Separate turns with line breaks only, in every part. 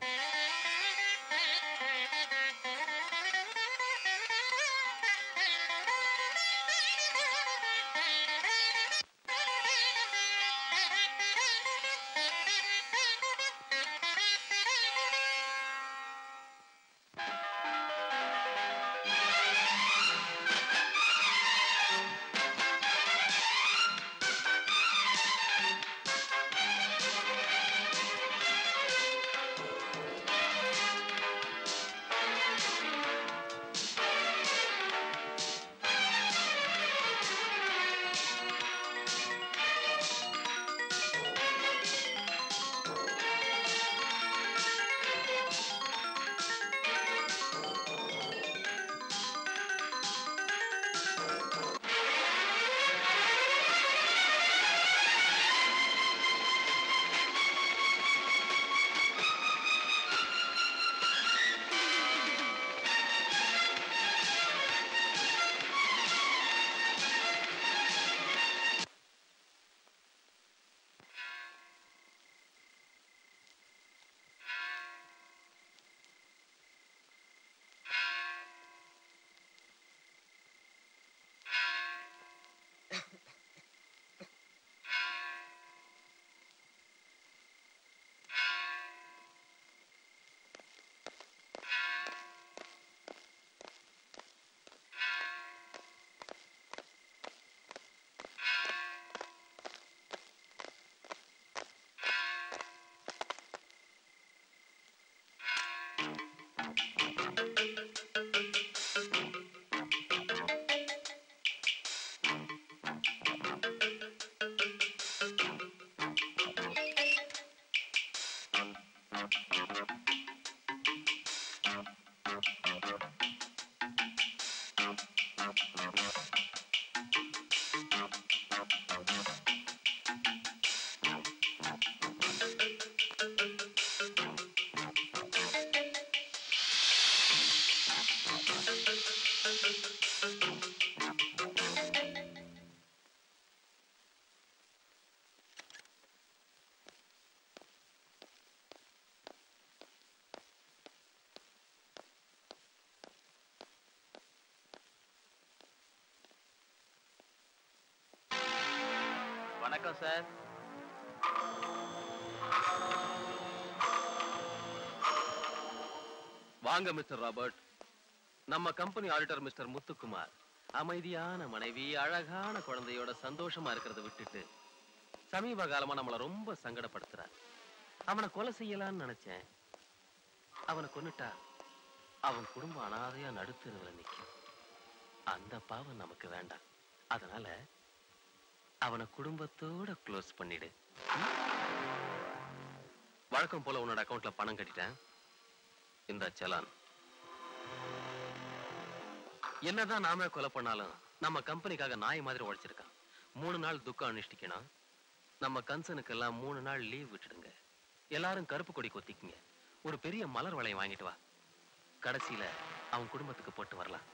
வணக்கம் சார் வாங்க mister Robert நம்ம கம்பெனி ஆடிட்டர் மிஸ்டர் முத்துக்குமார் அமைதியான மனைவி அழகான குழந்தையோட சந்தோஷமா இருக்கிறத விட்டுட்டு சமீப காலமா நம்மள ரொம்ப சங்கடப்படுத்துறார் அவனை கொலை செய்யலாம்னு நினைச்சேன் அவனை கொன்னுட்டா அவன் குடும்பம் அனாதையா நடுத்தருவில் நிக்கும் அந்த பாவம் நமக்கு வேண்டாம் அதனால அவனை குடும்பத்தோட க்ளோஸ் பண்ணிடு வழக்கம் போல உன்னோட அக்கவுண்ட்ல பணம் கட்டிட்டேன் இந்த செலான் என்னதான் நாம கொலை பண்ணாலும் நம்ம கம்பெனிக்காக நாய் மாதிரி உழைச்சிருக்கான் மூணு நாள் துக்கம் அனுஷ்டிக்கணும் நம்ம கன்சனுக்கெல்லாம் மூணு நாள் லீவ் விட்டுடுங்க எல்லாரும் கருப்பு கொடி கொத்திக்குங்க ஒரு பெரிய மலர் வளையம் வாங்கிட்டு வா கடைசியில அவன் குடும்பத்துக்கு போட்டு வரலாம்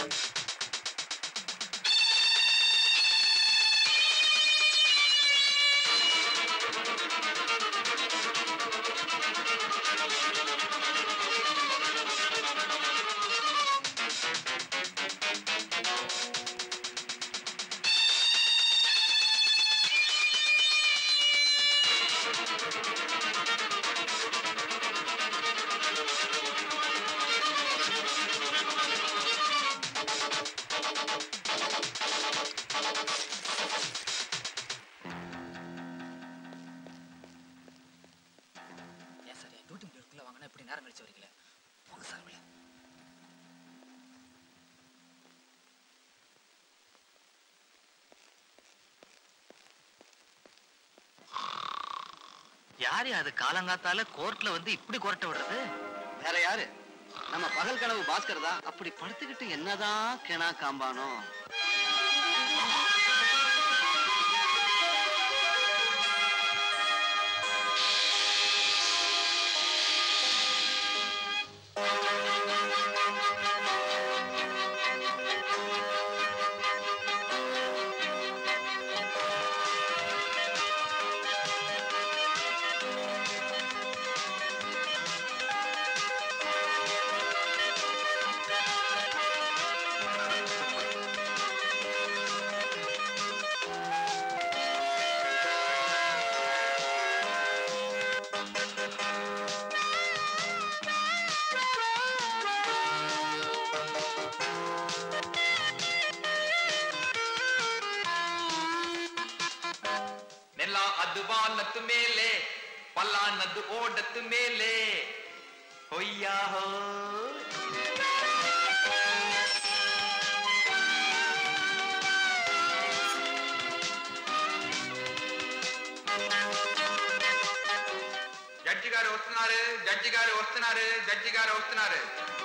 ஏன் சார் டியூட்டி முடிவுக்குள்ள வாங்கினா இப்படி நேரம் கழிச்சு வரீங்களே போங்க சார் உள்ள
யாரு அது காலங்காத்தால கோர்ட்ல வந்து இப்படி கொரட்ட விடுறது
வேற யாரு நம்ம பகல் கனவு பாஸ்கர் தான் அப்படி படுத்துக்கிட்டு என்னதான் கிணா காம்பானோ
ನೆಲ ಅದು ಬಾನತ್ತು ಮೇಲೆ ಪಲ್ಲಾನದ್ದು ಓಡತ್ತು ಮೇಲೆ ಹೊಯ್ಯ ಹೋ జడ్జి గారు వస్తున్నారు జడ్జి గారు వస్తున్నారు జడ్జి గారు వస్తున్నారు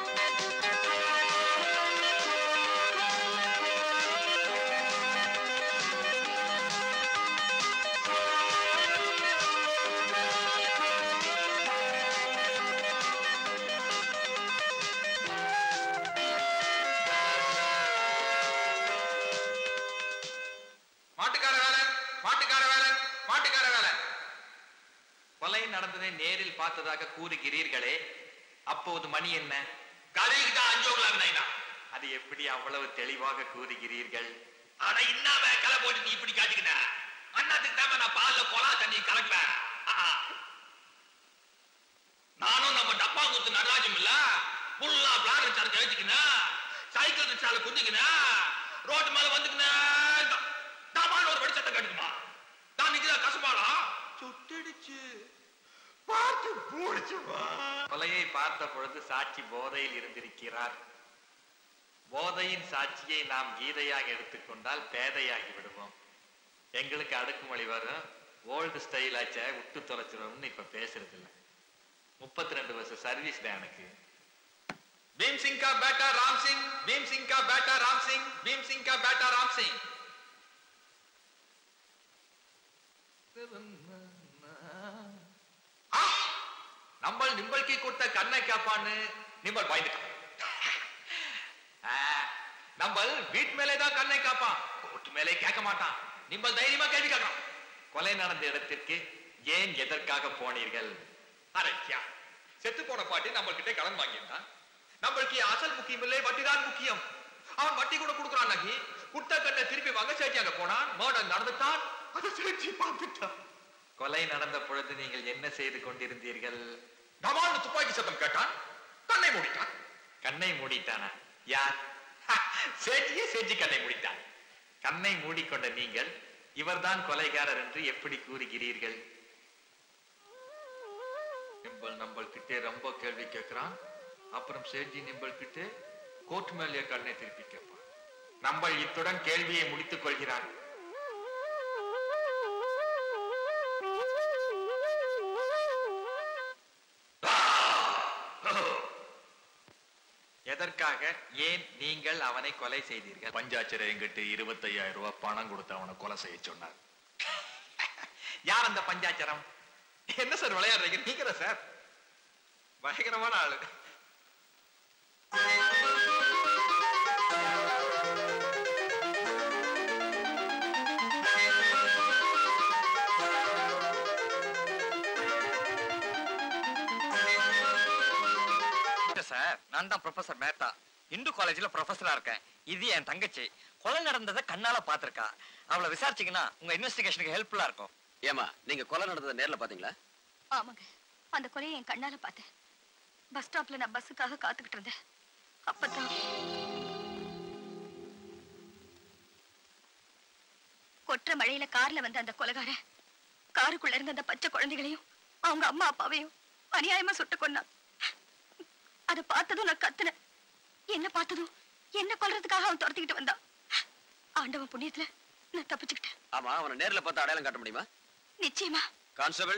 மாட்டுக்கார வேலை மாட்டுக்கார வேலை மாட்டுக்கார வேலை கொலை நடந்ததை நேரில் பார்த்ததாக கூறுகிறீர்களே அப்போது மணி என்ன கதைக்கு தான் அஞ்சோகலாம் அது எப்படி அவ்வளவு தெளிவாக கூறுகிறீர்கள் ஆனா இன்னாம கலை போட்டு நீ இப்படி காட்டிக்கிட்ட அண்ணாத்துக்கு தான் நான் பால்ல கொலா தண்ணி கலக்கல ஆஹா. நானும் நம்ம டப்பா குத்து நடராஜம் இல்ல புல்லா பிளாட் ரிச்சார்ஜ் வச்சுக்கினேன் சைக்கிள் ரிச்சால குந்திக்கினா ரோட்டு மேல வந்துக்கினா டமால் ஒரு வெடிச்சத்தை கட்டுக்குமா நான் நிக்கிறா கசமாலா சுட்டிடுச்சு பார்த்து போடுச்சுமா கொலையை பார்த்த பொழுது சாட்சி போதையில் இருந்திருக்கிறார் போதையின் சாட்சியை நாம் கீதையாக எடுத்துக்கொண்டால் பேதையாகி விடுவோம் எங்களுக்கு அடுக்குமொழி வரும் ஓல்டு ஸ்டைல் ஆச்ச விட்டு தொலைச்சிடும்னு இப்ப பேசுறது இல்ல முப்பத்தி ரெண்டு வருஷம் சர்வீஸ் தான் எனக்கு பீம் சிங் கா பேட்டா ராம் சிங் பீம் சிங் கா பேட்டா ராம் சிங் பீம் சிங் கா பேட்டா ராம் சிங் ஆ! நம்ம நிம்பளுக்கு கொடுத்த கண்ணை காப்பான்னு நிம்பள் பயந்துட்டான் ஆ, நம்ம வீட்டு மேலே தான் கண்ணை காப்பான் கோர்ட் மேலே கேட்க மாட்டான் நிம்பள் தைரியமா கேள்வி கேட்கலாம் கொலை நடந்த இடத்திற்கு ஏன் எதற்காக போனீர்கள் அரைக்கியா செத்து போன பாட்டி நம்ம கிட்ட கடன் வாங்கியிருந்தான் நம்மளுக்கு அசல் முக்கியம் இல்லை வட்டி தான் முக்கியம் அவன் வட்டி கூட கொடுக்குறான் நகி குட்ட கண்ணை திருப்பி வாங்க சேச்சி அங்க போனான் மர்டர் நடந்துட்டான் அதை சேச்சி பார்த்துட்டான் கொலை நடந்த பொழுது நீங்கள் என்ன செய்து கொண்டிருந்தீர்கள் டமால்னு துப்பாக்கி சத்தம் கேட்டான் கண்ணை மூடிட்டான் கண்ணை மூடிட்டானா யார் ஹ, சேச்சியே சேச்சி கண்ணை மூடிட்டான் கண்ணை மூடிக்கொண்ட நீங்கள் இவர்தான் கொலைகாரர் என்று எப்படி கூறுகிறீர்கள் நிம்பல் நம்பல் கிட்டே ரொம்ப கேள்வி கேட்கிறான் அப்புறம் சேட்ஜி நிம்பல் கிட்டே கோர்ட் மேலே கண்ணை திருப்பி கேட்பான் நம்பல் இத்துடன் கேள்வியை முடித்துக் கொள்கிறான் எதற்காக ஏன் நீங்கள் அவனை கொலை செய்தீர்கள்
பஞ்சாச்சரம் எங்கிட்ட இருபத்தையாயிரம் ரூபாய் பணம் கொடுத்து அவனை கொலை செய்ய சொன்னார்
யார் அந்த பஞ்சாச்சரம் என்ன சார் விளையாடுறீங்க நீங்க தான் சார் பயங்கரமான ஆளு
நான் தான் ப்ரொஃபசர் மேத்தா இந்து காலேஜ்ல ப்ரொஃபஸரா இருக்கேன் இது என் தங்கச்சி கொலை நடந்ததை கண்ணால பாத்திருக்கா அவளை விசாரிச்சீங்கன்னா உங்க இன்வெஸ்டிகேஷனுக்கு ஹெல்ப்ஃபுல்லா இருக்கும்
ஏமா நீங்க கொலை நடந்ததை நேர்ல பாத்தீங்களா
ஆமாங்க அந்த கொலையை என் கண்ணால பார்த்தேன் பஸ் ஸ்டாப்ல நான் பஸ்ஸுக்காக காத்துக்கிட்டு இருந்தேன் அப்பதான் கொற்ற மழையில கார்ல வந்த அந்த கொலைகாரன் காருக்குள்ள இருந்த அந்த பச்சை குழந்தைகளையும் அவங்க அம்மா அப்பாவையும் அநியாயமா சுட்டு கொன்னான் அதை பார்த்ததும் நான் கத்துனேன் என்ன பார்த்ததும் என்ன கொல்றதுக்காக அவன் துரத்திக்கிட்டு வந்தான் ஆண்டவன் புண்ணியத்துல நான் தப்பிச்சுக்கிட்டேன்
ஆமா அவனை நேர்ல பார்த்து அடையாளம் காட்ட முடியுமா
நிச்சயமா
கான்ஸ்டபிள்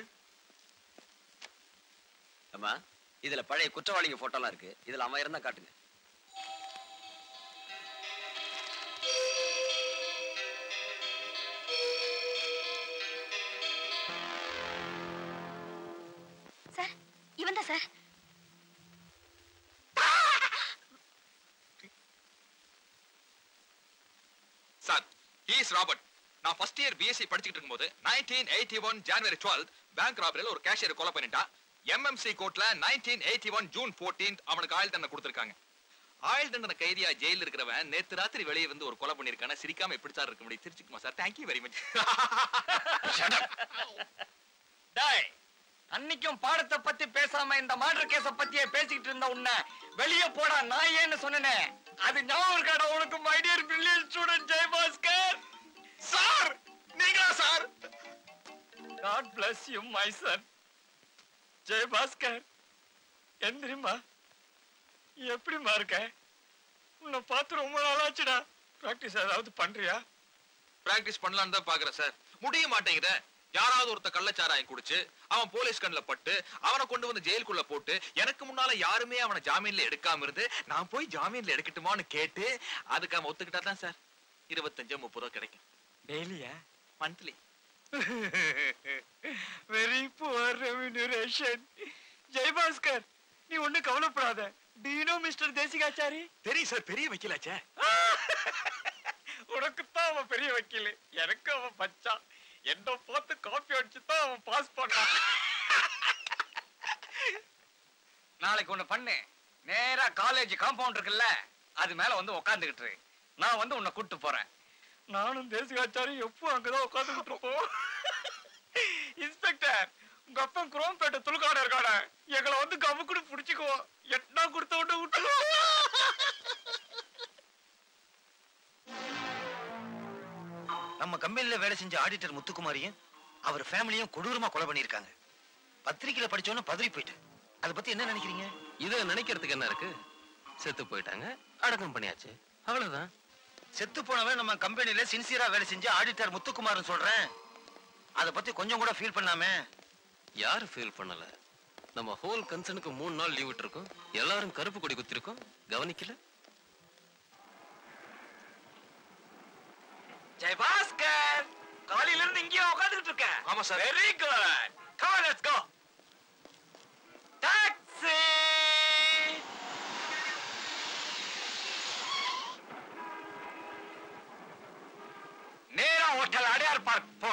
அம்மா இதுல பழைய குற்றவாளிங்க போட்டோலாம் இருக்கு இதுல அவன் இருந்தா காட்டுங்க
சார் இவன் தான் சார்
சார் இஸ் ராபர்ட் நான் ஃபர்ஸ்ட் இயர் பிஎஸ்சி படிச்சுட்டு இருக்கும்போது nineteen eighty one January twelve bank ராபரியில் ஒரு கேஷியர் கொலை பண்ணிட்டா எம்எம்சி கோர்ட்ல nineteen eighty one June fourteen அவனுக்கு ஆயுள் தண்டனை கொடுத்துருக்காங்க ஆயுள் தண்டனை கைதியா ஜெயில இருக்கிறவன் நேத்து ராத்திரி வெளியே வந்து ஒரு கொலை பண்ணிருக்கான சிரிக்காம எப்படி சார் இருக்க முடியும் திருச்சிக்குமா சார் தேங்க்யூ வெரி மச்
டேய் அன்னைக்கும் பாடத்தை பத்தி பேசாம இந்த மர்டர் கேஸ பத்தியே பேசிக்கிட்டு இருந்த உன்னை வெளியே போடா நான் ஏன்னு சொன்னனே அது ஞாபகம் இருக்காடா உனக்கு my dear brilliant student Jayabhaskar
sir நீங்களா sir
God bless you my son Jayabhaskar எந்திரிமா எப்படிமா இருக்க உன்னை பார்த்து ரொம்ப நாளாச்சுடா ப்ராக்டிஸ் ஏதாவது பண்றியா
பிராக்டிஸ் பண்ணலாம்னு தான் பாக்குறேன் சார் முடிய மாட்டேங்குத யாராவது ஒருத்த கள்ளச்சாராயம் குடிச்சு அவன் போலீஸ் கண்ணுல பட்டு அவனை கொண்டு வந்து ஜெயிலுக்குள்ள போட்டு எனக்கு முன்னால யாருமே அவனை ஜாமீன்ல எடுக்காம இருந்து நான் போய் ஜாமீன்ல எடுக்கட்டுமான்னு கேட்டு அதுக்கு அவன் ஒத்துக்கிட்டா தான் சார் இருபத்தஞ்சோ முப்பதோ கிடைக்கும்
டெய்லியா
monthly
very poor remuneration Jayabhaskar நீ ஒண்ணு கவலைப்படாத டீனோ மிஸ்டர் தேசிகாச்சாரி
தெரியும் சார் பெரிய வைக்கலாச்சே
உனக்குத்தான் அவன் பெரிய வக்கீல் எனக்கு அவன் பச்சான் என்ன பார்த்து காப்பி அடிச்சு தான் அவன் பாஸ் பண்ணான் நாளைக்கு ஒண்ணு பண்ணு நேரா காலேஜ் காம்பவுண்ட் இருக்குல்ல அது மேல வந்து உக்காந்துக்கிட்டு இரு. நான் வந்து உன்னை கூட்டு போறேன் நானும் தேசிகாச்சாரி எப்போ அங்கதான் உட்காந்துக்கிட்டு இருப்போம் இன்ஸ்பெக்டர் உங்க அப்பா குரோம்பேட்டை துளுக்காட இருக்காட எங்களை வந்து கமுக்குடு புடிச்சுக்குவோம் எட்டா கொடுத்த விட்டு விட்டுருவோம்
நம்ம கம்பெனில வேலை செஞ்ச ஆடிட்டர் முத்துக்குமாரியும் அவர் ஃபேமிலியும் கொடூரமா கொலை பண்ணியிருக்காங்க பத்திரிக்கையில படிச்சோன்னு பதறி போயிட்டேன் அதை பத்தி என்ன நினைக்கிறீங்க
இதை நினைக்கிறதுக்கு என்ன இருக்கு செத்து போயிட்டாங்க அடக்கம் பண்ணியாச்சு அவ்வளவுதான்
செத்து போனவன் நம்ம கம்பெனில சின்சியரா வேலை செஞ்ச ஆடிட்டர் முத்துக்குமார்னு சொல்றேன் அதை பத்தி கொஞ்சம் கூட ஃபீல் பண்ணாம
யாரு ஃபீல் பண்ணல நம்ம ஹோல் கன்சர்னுக்கு மூணு நாள் லீவ் விட்டுருக்கோம் எல்லாரும் கருப்பு கொடி குத்திருக்கோம் கவனிக்கல
ஜெயபாஸ்கர் காலையில இருந்து இங்கேயே உட்கார்ந்துட்டு இருக்க
ஆமா sir.
Very good come let's go taxi நேரா ஹோட்டல் அடையார் பார்க் போ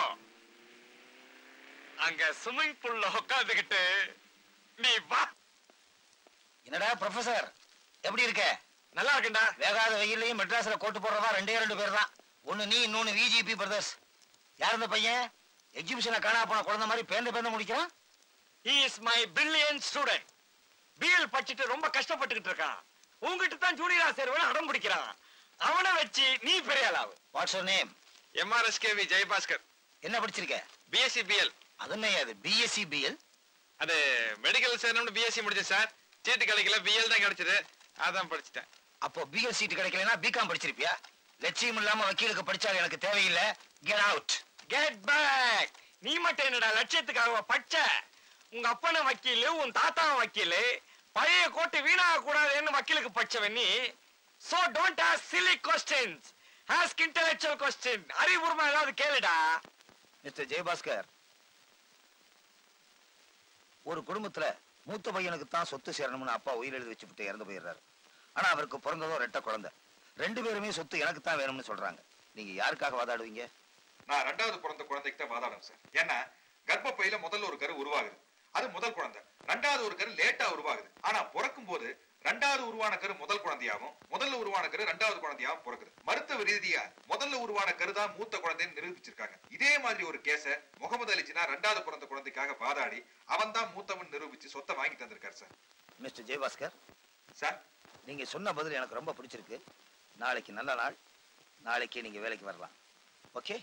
அங்க ஸ்விம்மிங் பூல்ல உட்கார்ந்துகிட்டு நீ வா
என்னடா ப்ரொஃபசர் எப்படி இருக்க
நல்லா இருக்குண்டா
வேகாத வெயிலையும் மெட்ராஸ்ல கோட்டு போடுறதா ரெண்டே ரெண்டு பேர் தான் ஒன்னு நீ இன்னொன்னு விஜிபி பிரதர்ஸ் யார் இந்த பையன் எக்ஸிபிஷன்ல காணா போன குழந்தை மாதிரி பேந்த பேந்த முடிக்கிறான்
he is my brilliant student BL படிச்சுட்டு ரொம்ப கஷ்டப்பட்டுக்கிட்டு இருக்கான் உங்ககிட்ட தான் ஜூனியரா சேருவன அடம் பிடிக்கிறான் அவனை வச்சு நீ பெரிய ஆளாவு
what's your name
MRSKV Jayabhaskar
என்ன படிச்சிருக்க
பிஎஸ்சி பிஎல்
அது என்ன அது பிஎஸ்சி பிஎல்
அது மெடிக்கல் சேரணும்னு பிஎஸ்சி முடிச்சேன் சார் சீட்டு கிடைக்கல பிஎல் தான் கிடைச்சது அதான் படிச்சுட்டேன்
அப்போ பிஎல் சீட் கிடைக்கலனா பிகாம் படிச்சிருப்பியா லட்சியம் இல்லாம வக்கீலுக்கு படிச்சா எனக்கு தேவையில்லை கெட் அவுட்
கெட் பேக் நீ மட்டும் என்னடா லட்சியத்துக்காக பச்ச உங்க அப்பன வக்கீலு உன் தாத்தா வக்கீலு பழைய கோட்டு வீணாக கூடாதுன்னு வக்கீலுக்கு படிச்சவன் நீ so don't ask silly questions ask intellectual question அறிவுரிமை ஏதாவது கேளுடா
மிஸ்டர் ஜெயபாஸ்கர் ஒரு குடும்பத்துல மூத்த பையனுக்கு தான் சொத்து சேரணும்னு அப்பா உயிர் எழுதி வச்சுட்டு இறந்து போயிடுறாரு ஆனா அவருக்கு பிறந்ததோ ரெட்ட குழந்தை ரெண்டு பேருமே சொத்து எனக்கு தான் வேணும்னு சொல்றாங்க நீங்க யாருக்காக வாதாடுவீங்க
நான் ரெண்டாவது பிறந்த குழந்தைக்கு தான் வாதாடும் சார் ஏன்னா கர்ப்பப்பையில முதல்ல ஒரு கரு உருவாகுது அது முதல் குழந்தை ரெண்டாவது ஒரு கரு லேட்டா உருவாகுது ஆனா பிறக்கும் போது ரெண்டாவது உருவான கரு முதல் குழந்தையாவும் முதல்ல உருவான கரு ரெண்டாவது குழந்தையாவும் பிறக்குது மருத்துவ ரீதியா முதல்ல உருவான கரு தான் மூத்த குழந்தைன்னு நிரூபிச்சிருக்காங்க இதே மாதிரி ஒரு கேஸ முகமது அலி ஜின்னா ரெண்டாவது பிறந்த குழந்தைக்காக வாதாடி அவன் தான் மூத்தவன் நிரூபிச்சு சொத்தை வாங்கி தந்திருக்காரு சார்
மிஸ்டர் ஜெயபாஸ்கர்
சார்
நீங்க சொன்ன பதில் எனக்கு ரொம்ப பிடிச்சிருக்கு நாளைக்கு நல்ல நாள் நாளைக்கே நீங்க வேலைக்கு வரலாம் ஓகே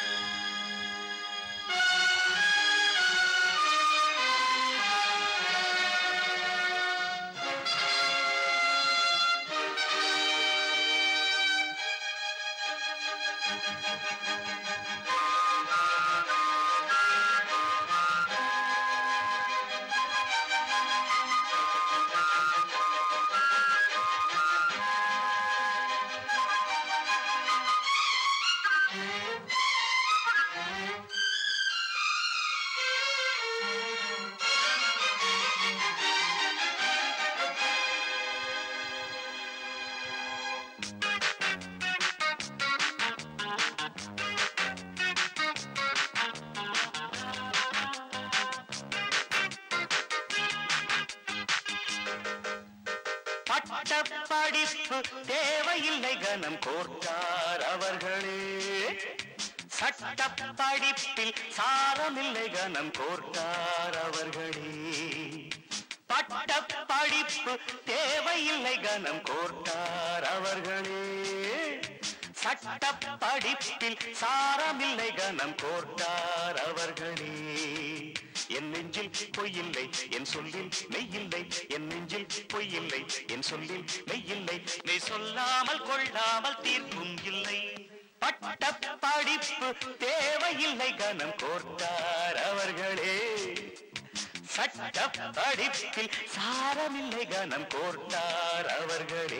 பட்ட படிப்பு தேவையில்லை கனம் கோர்த்தார் அவர்களே சட்ட படிப்பில் சாரமில்லை கனம் கோர்த்தார் அவர்களே பட்ட படிப்பு தேவையில்லை கனம் கோர்த்தார் அவர்களே சட்ட படிப்பில் சாரமில்லை கனம் கோர்த்தார் அவர்களே என் நெஞ்சில் பொய்யில்லை என் சொல்லில் மெய்யில்லை என் நெஞ்சில் பொய்யில்லை என் சொல்லில் மெய்யில்லை நீ சொல்லாமல் கொள்ளாமல் தீர்ப்பும் இல்லை பட்ட படிப்பு தேவையில்லை கனம் கோர்த்தார் அவர்களே சட்ட படிப்பில் சாரமில்லை கனம் கோர்த்தார் அவர்களே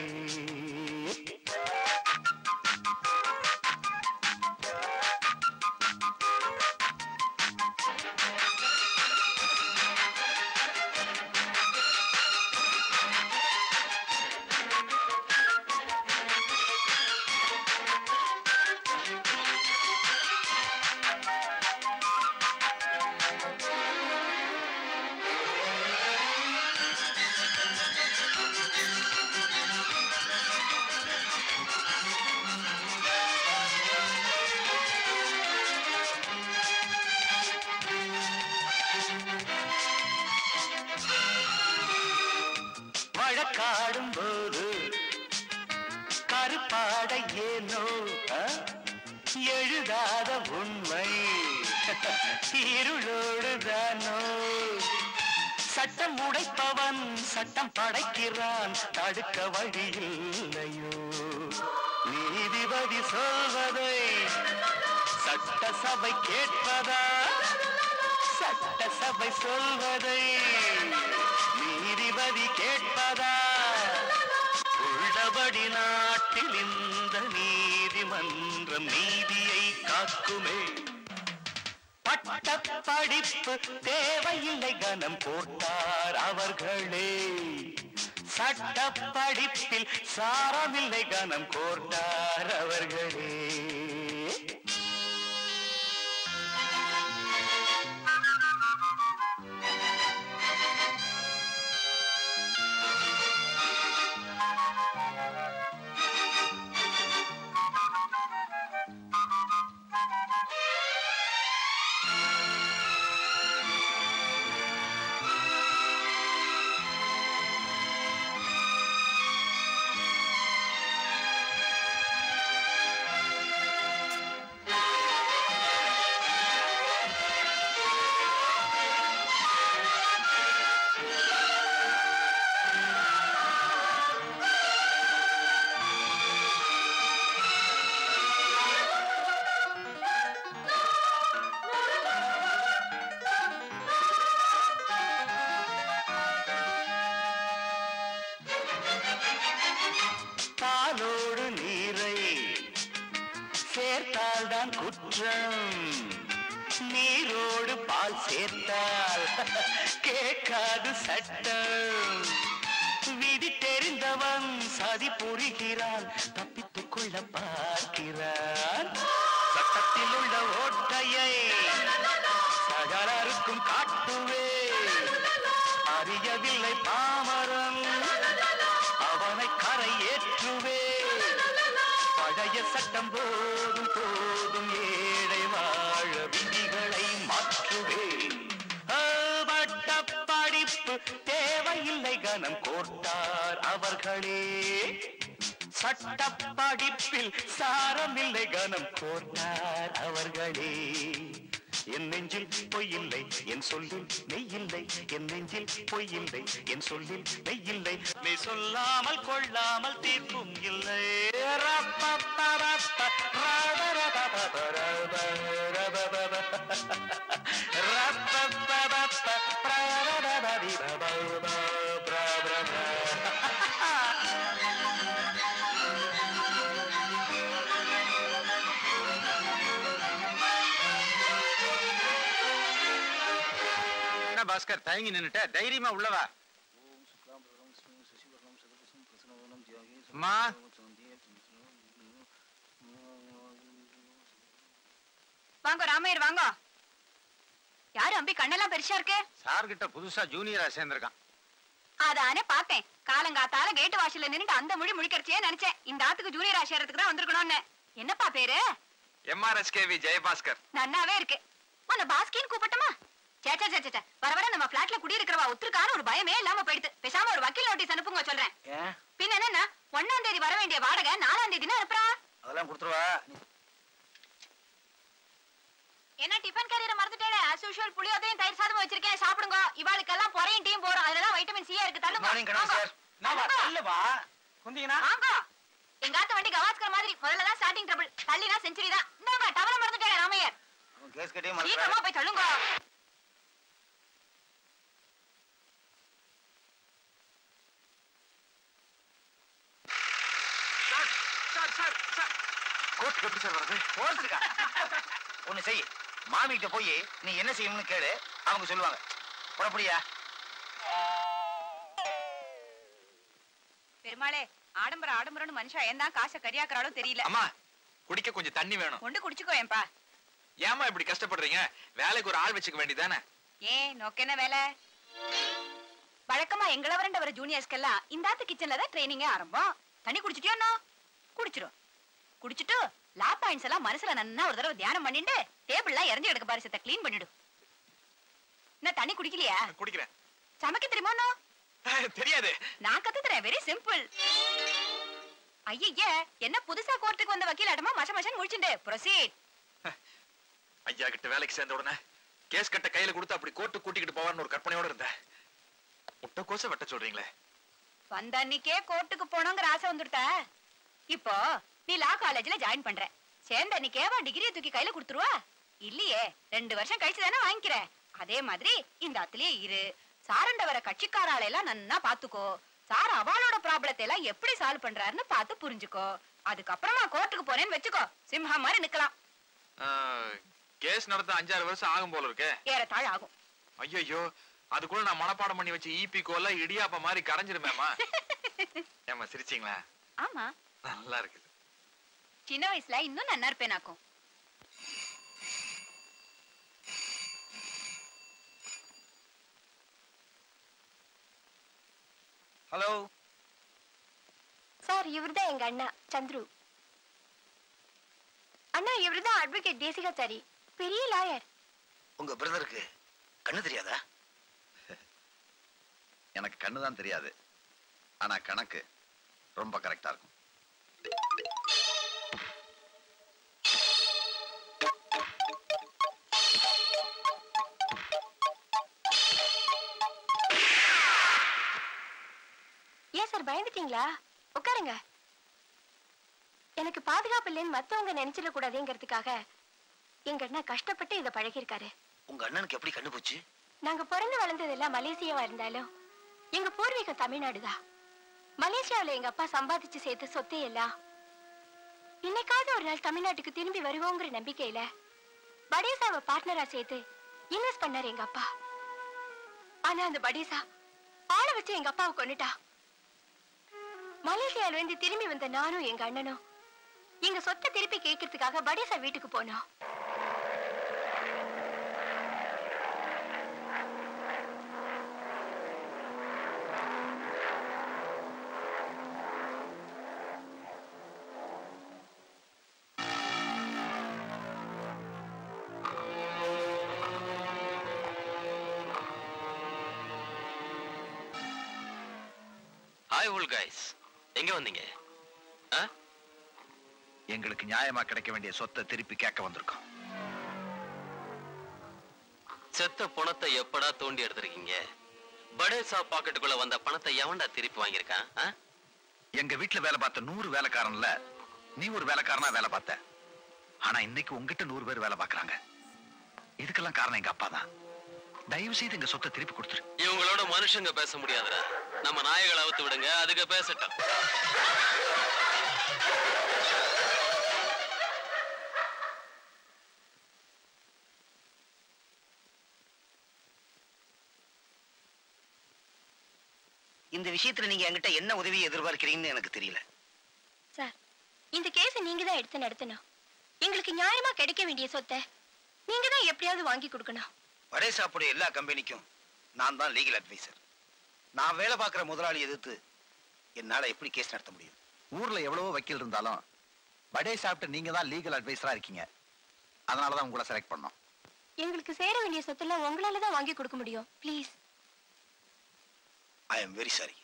வழக்காடும் போது கருப்பாட ஏனோ ஆ? எழுதாத உண்மை இருளோடு தானோ சட்டம் உடைப்பவன் சட்டம் படைக்கிறான் தடுக்க வழி இல்லையோ நீதிபதி சொல்வதை சட்டசபை கேட்பதா சட்டசபை சொல்வதை நீதிபதி கேட்பதா உள்ளபடி நாட்டில் இந்த நீதிமன்றம் நீதியை காக்குமே பட்ட படிப்பு தேவையில்லை கனம் போட்டார் அவர்களே சட்ட படிப்பில் சாரமில்லை கனம் கோர்த்தார் அவர்களே பாலோடு நீரை சேர்த்தால்தான் குற்றம் நீரோடு பால் சேர்த்தால் கேட்காது சட்டம் விதி தெரிந்தவன் சதி புரிகிறான் தப்பித்துக் கொள்ள பார்க்கிறான் சட்டத்தில் உள்ள ஓட்டையை சகலருக்கும் காட்டுவே அறியவில்லை பாமரன் பழைய சட்டம் போதும் போதும் ஏழை வாழ விதிகளை மாற்றுவேன் ஆ, பட்ட படிப்பு தேவையில்லை கனம் கோர்த்தார் அவர்களே சட்ட படிப்பில் சாரமில்லை கனம் கோர்த்தார் அவர்களே என் நெஞ்சில் பொய்யில்லை என் சொல்லில் மெய்யில்லை என் நெஞ்சில் பொய்யில்லை என் சொல்லில் மெய்யில்லை நீ சொல்லாமல் கொள்ளாமல் தீர்ப்பும் இல்லை ரப்பப்பரப்ப, ரபரபபபரப, ரப்பப்பரப்ப, பிரரபபதிபபப, பிரபரப.
என்ன பாஸ்கர் தயங்கி நின்னுட்ட தைரியமா உள்ளவா அம்மா
வாங்க ராமையர் வாங்க யாரு அம்பி கண்ணெல்லாம் பெருசா இருக்கு
சார் கிட்ட புதுசா ஜூனியரா சேர்ந்திருக்கான்
அதானே பார்த்தேன் காலங்காத்தால கேட்டு வாசல்ல நின்னுட்டு அந்த மொழி முழிக்கிறச்சே நினைச்சேன் இந்த ஆத்துக்கு ஜூனியர் ஆசிரியத்துக்கு தான் வந்திருக்கணும்னு என்னப்பா பேரு
எம்ஆர்எஸ்கேவி ஜெயபாஸ்கர்
நன்னாவே இருக்கு உன்னை பாஸ்கின்னு கூப்பிட்டமா சேச்சா சேச்சா வர வர நம்ம பிளாட்ல குடியிருக்கிறவா ஒத்துருக்கான்னு ஒரு பயமே இல்லாம போயிடுது பேசாம ஒரு வக்கீல் நோட்டீஸ் அனுப்புங்க சொல்றேன்
ஏன்
பின்ன என்னன்னா ஒன்னாம் தேதி வர வேண்டிய வாடகை நாலாம் தேதினா அனுப்புறா
அதெல்லாம் கொடுத்துருவா
என்ன டிஃபன் கேரியர் மறந்துட்டேன் as usual புளியோதரையும் தயிர் சாதமும் வச்சிருக்கேன் சாப்பிடுங்க இவாளுக்கெல்லாம் பொறையும் டீம் போறோம் அதுலதான் வைட்டமின் சி இருக்கு தள்ளுங்க
மார்னிங் கணக்கு
வாங்க.
சார்
நாம தள்ளுவா குந்திங்கனா
வாங்க எங்க ஆத்த வண்டி கவாஸ்கர் மாதிரி முதல்ல தான் ஸ்டார்டிங் ட்ரபிள் தள்ளினா செஞ்சுரி தான் இந்தாங்க டவர மறந்துட்டேன் ராமையர்
அவன் கேஸ் கட்டே
சீக்கிரமா
மறந்துடுறா.
போய் தள்ளுங்க
சார் சார் சார் கோர்ட் எப்படி சார் வருது
கோர்ஸுக்கா ஒண்ணு செய் மாமி கிட்ட போய் நீ என்ன செய்யணும்னு கேளு அவங்க சொல்லுவாங்க புறப்படியா
பெருமாளே ஆடம்பர ஆடம்பரம்னு மனுஷா ஏன் தான் காசை கரியாக்குறாளோ தெரியல
அம்மா குடிக்க கொஞ்சம் தண்ணி வேணும்
கொண்டு குடிச்சுக்கோ ஏன்பா
ஏமா இப்படி கஷ்டப்படுறீங்க வேலைக்கு ஒரு ஆள் வச்சுக்க வேண்டியதானே
ஏன் நோக்கென்ன வேலை வழக்கமா எங்கள வரண்ட வர ஜூனியர்ஸ்க்கெல்லாம் இந்த ஆத்து கிச்சன்ல தான் ட்ரைனிங்கே ஆரம்பம் தண்ணி குடிச்சிட்டியோன்னோ குடிச்சிரும் குடிச்சிட்டு லா பாயிண்ட்ஸ் எல்லாம் மனசுல நன்னா ஒரு தடவை தியானம் பண்ணிட்டு டேபிள்லாம் இறஞ்சி எடுக்க பாரு சித்த க்ளீன் பண்ணிடு என்ன தண்ணி குடிக்கலையா
குடிக்கிறேன்
சமைக்க தெரியுமோனோ
தெரியாது
நான் கத்து தரேன் வெரி சிம்பிள் ஐயய்ய என்ன புதுசா கோர்ட்டுக்கு வந்த வக்கீல் ஆட்டமா மச மசன் முடிச்சுட்டு ப்ரொசீட்
ஐயா கிட்ட வேலைக்கு சேர்ந்த உடனே கேஸ் கட்ட கையில கொடுத்து அப்படி கோர்ட்டு கூட்டிக்கிட்டு போவான்னு ஒரு கற்பனையோட இருந்தேன் முட்டைக்கோச வெட்ட சொல்றீங்களே
வந்த அன்னைக்கே கோர்ட்டுக்கு போனோங்கிற ஆசை வந்துடுத்த இப்போ நீ லா காலேஜ்ல ஜாயின் பண்ற சேர்ந்த அன்னைக்கேவா டிகிரியை தூக்கி கையில கொடுத்துருவா இல்லையே ரெண்டு வருஷம் கழிச்சு தானே வாங்கிக்கிற அதே மாதிரி இந்த அத்திலேயே இரு சாரண்ட வர கட்சிக்காரால எல்லாம் நன்னா பாத்துக்கோ சார் அவளோட ப்ராப்ளத்தை எல்லாம் எப்படி சால்வ் பண்றாருன்னு பார்த்து புரிஞ்சுக்கோ அதுக்கப்புறமா கோர்ட்டுக்கு போறேன்னு வச்சுக்கோ சிம்ஹா மாதிரி நிக்கலாம்
கேஸ் நடத்த அஞ்சாறு வருஷம் ஆகும் போல இருக்கே
ஏறத்தாழ ஆகும்
ஐயோ அதுக்குள்ள நான் மனப்பாடம் பண்ணி வச்ச ஈபி கோல இடியாப்ப மாதிரி கரைஞ்சிருமேமா ஏமா சிரிச்சீங்களா
ஆமா
நல்லா இருக்குது
சின்ன வயசுல இன்னும் நன்னா இருப்பேனாக்கும்
ஹலோ
சார் இவர்தான் எங்க அண்ணா சந்துரு அண்ணா இவர்தான் அட்வொகேட் தேசிகாச்சாரி பெரிய லாயர்
உங்க பிரதருக்கு கண்ணு தெரியாதா
எனக்கு கண்ணு தான் தெரியாது ஆனா கணக்கு ரொம்ப கரெக்டா இருக்கும்
ஏன் சார் பயந்துட்டீங்களா உட்காருங்க எனக்கு பாதுகாப்பு இல்லைன்னு மத்தவங்க நினைச்சிட கூடாதுங்கிறதுக்காக எங்க அண்ணா கஷ்டப்பட்டு இதை பழகியிருக்காரு
உங்க அண்ணனுக்கு எப்படி கண்ணு போச்சு
நாங்க பிறந்து வளர்ந்ததெல்லாம் மலேசியாவா இருந்தாலும் எங்க பூர்வீகம் தமிழ்நாடுதான் மலேசியாவுல எங்க அப்பா சம்பாதிச்சு சேர்த்த சொத்தை எல்லாம் இன்னைக்காவது ஒரு நாள் தமிழ்நாட்டுக்கு திரும்பி வருவோங்கிற நம்பிக்கையில படேசாவை பார்ட்னரா சேர்த்து இன்வெஸ்ட் பண்ணாரு எங்க அப்பா ஆனா அந்த படேசா ஆளை வச்சு எங்க அப்பாவை கொன்னுட்டா மலேசியால இருந்து திரும்பி வந்த நானும் எங்க அண்ணனும் எங்க சொத்தை திருப்பி கேட்கறதுக்காக படேசா வீட்டுக்கு போனோம்
ஹாய் உல் கைஸ் எங்க வந்தீங்க ஆ?
எங்களுக்கு நியாயமா கிடைக்க வேண்டிய சொத்தை திருப்பி கேட்க வந்திருக்கோம்
செத்த பணத்தை எப்படா தோண்டி எடுத்திருக்கீங்க படேசா பாக்கெட்டுக்குள்ள வந்த பணத்தை எவன்டா திருப்பி வாங்கியிருக்கான் ஆ?
எங்க வீட்டுல வேலை பார்த்த நூறு வேலைக்காரன்ல நீ ஒரு வேலைக்காரனா வேலை பார்த்த ஆனா இன்னைக்கு உங்ககிட்ட நூறு பேர் வேலை பார்க்கறாங்க இதுக்கெல்லாம் காரணம் எங்க அப்பா தான் தயவு செய்து எங்க சொத்தை திருப்பி கொடுத்துரு
இவங்களோட மனுஷங்க பேச முடியாதுடா நம்ம நாய்களை அவுத்து விடுங்க அதுக்கு பேசட்டும்
இந்த விஷயத்துல நீங்க என்கிட்ட என்ன உதவி எதிர்பார்க்கிறீங்கன்னு எனக்கு தெரியல
சார் இந்த கேஸை நீங்க தான் எடுத்து நடத்தணும் எங்களுக்கு நியாயமா கிடைக்க வேண்டிய சொத்தை நீங்க தான் எப்படியாவது வாங்கி கொடுக்கணும்
படேசாப்புடைய எல்லா கம்பெனிக்கும் நான் தான் லீகல் அட்வைசர் நான் வேலை பார்க்குற முதலாளி எதிர்த்து என்னால எப்படி கேஸ் நடத்த முடியும் ஊர்ல எவ்வளவோ வக்கீல் இருந்தாலும் படேசாப்ட்ட நீங்க தான் லீகல் அட்வைசரா இருக்கீங்க அதனால தான் உங்களை செலக்ட் பண்ணோம்
எங்களுக்கு சேர வேண்டிய சொத்தெல்லாம் உங்களால தான் வாங்கி கொடுக்க முடியும் please
I am very sorry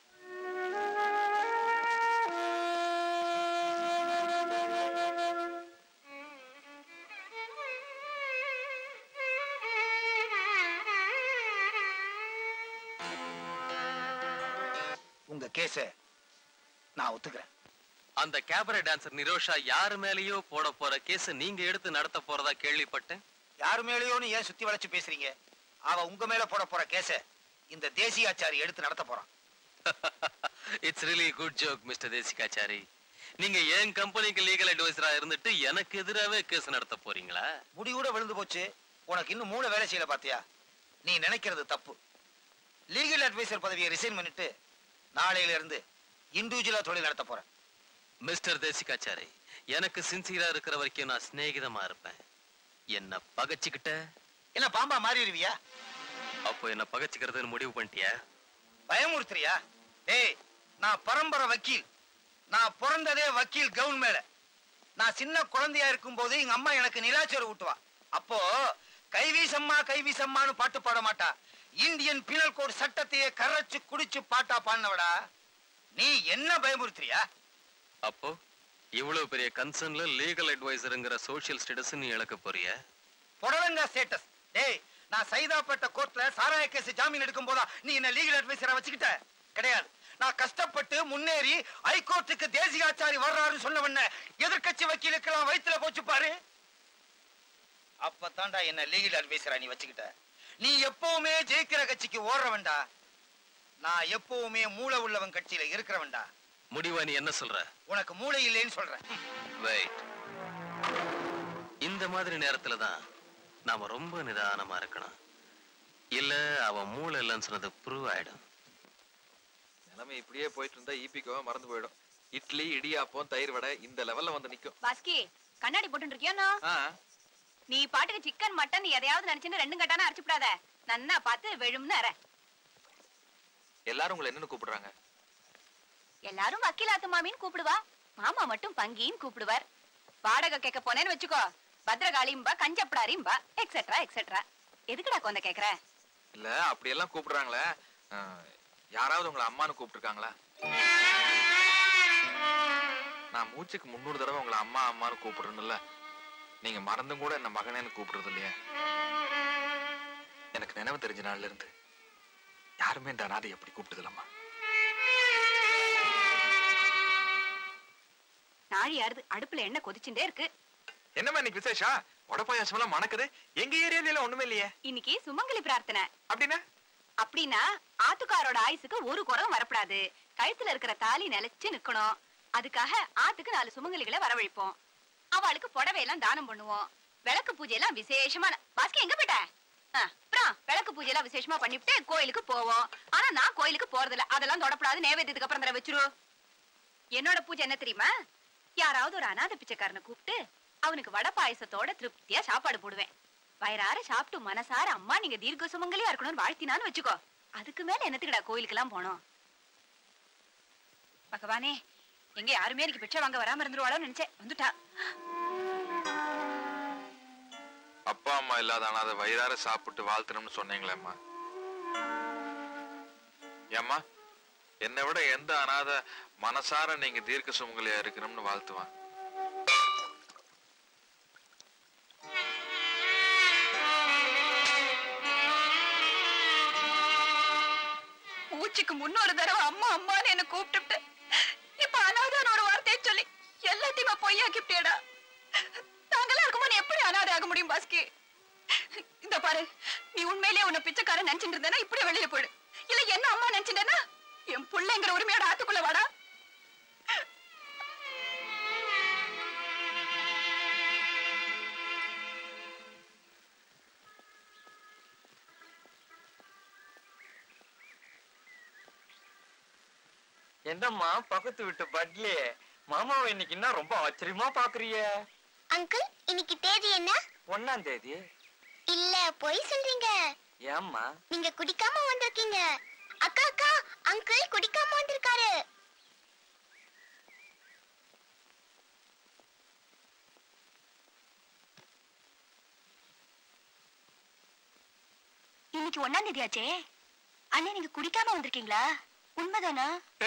உங்க கேஸ நான் ஒத்துக்கிறேன்
அந்த கேபரே டான்சர் நிரோஷா யாரு மேலயோ போட போற கேஸ் நீங்க எடுத்து நடத்த போறதா கேள்விப்பட்டேன்
யாரு மேலேயோன்னு ஏன் சுத்தி வளைச்சு பேசுறீங்க அவ உங்க மேல போட போற கேஸ இந்த தேசியாச்சாரி எடுத்து நடத்த போறான்
it's really good joke mister Desikachari நீங்க என் கம்பெனிக்கு லீகல் அட்வைசரா இருந்துட்டு எனக்கு எதிராவே கேஸ் நடத்த போறீங்களா
முடிவோட விழுந்து போச்சு உனக்கு இன்னும் மூணு வேலை செய்யல பாத்தியா நீ நினைக்கிறது தப்பு லீகல் அட்வைசர் பதவியை ரிசைன் பண்ணிட்டு நாளையில இருந்து இண்டிவிஜுவலா தொழில் நடத்த போறேன்
மிஸ்டர் தேசிகாச்சாரி எனக்கு சின்சியரா இருக்கிற வரைக்கும் நான் சிநேகிதமா இருப்பேன் என்ன பகச்சுக்கிட்ட
என்ன பாம்பா மாறிடுவியா
அப்போ என்ன பகச்சுக்கிறதுன்னு முடிவு பண்ணிட்டியா
பயமுறுத்துறியா டேய் நான் பரம்பரை வக்கீல் நான் பிறந்ததே வக்கீல் கவுன் மேல நான் சின்ன குழந்தையா இருக்கும் போது எங்க அம்மா எனக்கு நிலாச்சோறு ஊட்டுவா அப்போ கைவீசம்மா கைவீசம்மான்னு பாட்டு பாட மாட்டா இந்தியன் பீனல் கோட் சட்டத்தையே கரைச்சு குடிச்சு பாட்டா பாடினவடா நீ என்ன பயமுறுத்துறியா
அப்போ இவ்வளவு பெரிய கன்சர்ன்ல லீகல் அட்வைசருங்கிற சோஷியல் ஸ்டேட்டஸ் நீ இழக்க போறிய
புடலங்கா ஸ்டேட்டஸ் டேய் நான் சைதாப்பேட்ட கோர்ட்ல சாராய கேஸ் ஜாமீன் எடுக்கும் போதா நீ என்ன லீகல் அட்வைசரா வச்சுக்கிட்ட கிடையாது நான் கஷ்டப்பட்டு முன்னேறி ஹைகோர்ட்டுக்கு தேசிகாச்சாரி வர்றாருன்னு சொன்னவன எதிர்க்கட்சி வக்கீலுக்கெல்லாம் வயித்துல போச்சு பாரு அப்பதான்டா என்ன லீகல் அட்வைசரா நீ வச்சுக்கிட்ட நீ எப்பவுமே ஜெயிக்கிற கட்சிக்கு ஓடுறவன்டா நான் எப்பவுமே மூளை உள்ளவன் கட்சியில இருக்கிறவன்டா
முடிவா நீ என்ன சொல்ற
உனக்கு மூளை இல்லைன்னு சொல்றேன்
வெயிட் இந்த மாதிரி நேரத்துல தான் நாம ரொம்ப நிதானமா இருக்கணும் இல்ல அவன் மூளை இல்லைன்னு சொன்னது ப்ரூவ் ஆயிடும்
நிலைமை இப்படியே போயிட்டு இருந்தா ஈபிக்கோவா மறந்து போயிடும் இட்லி இடியாப்பம் தயிர் வடை இந்த லெவல்ல வந்து நிக்கும்
பாஸ்கி கண்ணாடி போட்டு இருக்கியோனோ
ஆ,
நீ பாட்டுக்கு சிக்கன் மட்டன் எதையாவது நினைச்சுன்னு ரெண்டும் கட்டான அரைச்சுப்படாத நன்னா பார்த்து வெழும்னு அரை
எல்லாரும் உங்களை என்னன்னு கூப்பிடுறாங்க
எல்லாரும் வக்கீலாத்து மாமின்னு கூப்பிடுவா மாமா மட்டும் பங்கின்னு கூப்பிடுவார் வாடகை கேட்க போனேன்னு வச்சுக்கோ பத்ரகாளிம்பா கஞ்சப்படாரிம்பா எக்ஸெட்ரா எக்ஸெட்ரா எதுக்குடா கொந்த கேக்குற
இல்ல அப்படி எல்லாம் கூப்பிடுறாங்களே ஆ, யாராவது உங்களை அம்மான்னு கூப்பிட்டுருக்காங்களா நான் மூச்சுக்கு முன்னூறு தடவை உங்களை அம்மா அம்மான்னு கூப்பிடுறேன்ல நீங்க மறந்தும் கூட என்ன மகனேன்னு கூப்பிடுறது இல்லையா எனக்கு நினைவு தெரிஞ்ச நாள்ல இருந்து யாருமே இந்த அனாதை எப்படி கூப்பிட்டதில்லம்மா
நாழி யாருது அடுப்புல எண்ணெய் கொதிச்சுட்டே இருக்கு
என்னம்மா இன்னைக்கு விசேஷா உடப்பாயாசம் எல்லாம் மணக்குது எங்க ஏரியால ஒண்ணுமே இல்லையே
இன்னைக்கு சுமங்கலி பிரார்த்தனை
அப்படின்னா
அப்படின்னா ஆத்துக்காரோட ஆயுசுக்கு ஒரு குறவும் வரப்படாது கழுத்துல இருக்கிற தாலி நிலைச்சு நிக்கணும் அதுக்காக ஆத்துக்கு நாலு சுமங்கலிகளை வரவழைப்போம் அவளுக்கு புடவை எல்லாம் தானம் பண்ணுவோம் விளக்கு பூஜை எல்லாம் விசேஷமான பாஸ்கி எங்க போயிட்ட ஆ, அப்புறம் விளக்கு பூஜை எல்லாம் விசேஷமா பண்ணிவிட்டு கோயிலுக்கு போவோம் ஆனா நான் கோயிலுக்கு போறதில்ல அதெல்லாம் தொடப்படாது நேவேத்தியத்துக்கு அப்புறம் தர வச்சிரு என்னோட பூஜை என்ன தெரியுமா யாராவது ஒரு அநாத பிச்சைக்காரனை கூப்பிட்டு அவனுக்கு வடை பாயசத்தோட திருப்தியா சாப்பாடு போடுவேன் வயிறார சாப்பிட்டு மனசார அம்மா நீங்க தீர்க்க சுமங்கலியா இருக்கணும்னு வாழ்த்தினான்னு வச்சுக்கோ அதுக்கு மேல என்னத்துக்குடா கோயிலுக்கெல்லாம் போனோம் பகவானே எங்க யாருமே எனக்கு பிச்சை வாங்க வராம இருந்துருவாளோன்னு நினைச்சேன் வந்துட்டா
அப்பா அம்மா இல்லாத அனாத வயிறார சாப்பிட்டு வாழ்த்தணும்னு சொன்னீங்களேம்மா ஏம்மா
என்னை விட எந்த அனாத மனசார நீங்க தீர்க்க சுமங்கலியா இருக்கணும்னு வாழ்த்துவான்
மூச்சுக்கு முன்னொரு தடவை அம்மா அம்மான்னு என்ன கூப்பிட்டு இப்ப அனாதானோட வார்த்தையை சொல்லி எல்லாத்தையுமே பொய்யாக்கிட்டேடா நாங்கெல்லாம் இருக்கும்போது எப்படி அனாதை ஆக முடியும் பாஸ்கி இந்த பாரு நீ உண்மையிலேயே உன்னை பிச்சைக்காரன் நினைச்சிட்டு இருந்தேன்னா இப்படி வெளியில போயிடு இல்ல என்ன அம்மா நினைச்சிட்டேன்னா என் புள்ளைங்கிற உரிமையோட ஆத்துக்குள்ள வாடா
என்னம்மா பக்கத்து வீட்டு பட்லி மாமாவை இன்னைக்கு என்ன ரொம்ப ஆச்சரியமா பாக்குறிய
அங்கிள் இன்னைக்கு தேதி என்ன
ஒன்னாம் தேதி
இல்ல பொய் சொல்றீங்க
ஏம்மா
நீங்க குடிக்காம வந்திருக்கீங்க அக்கா அக்கா அங்கிள் குடிக்காம வந்திருக்காரு
இன்னைக்கு ஒன்னாம் தேதி ஆச்சே அண்ணே நீங்க குடிக்காம வந்திருக்கீங்களா உண்மைதானா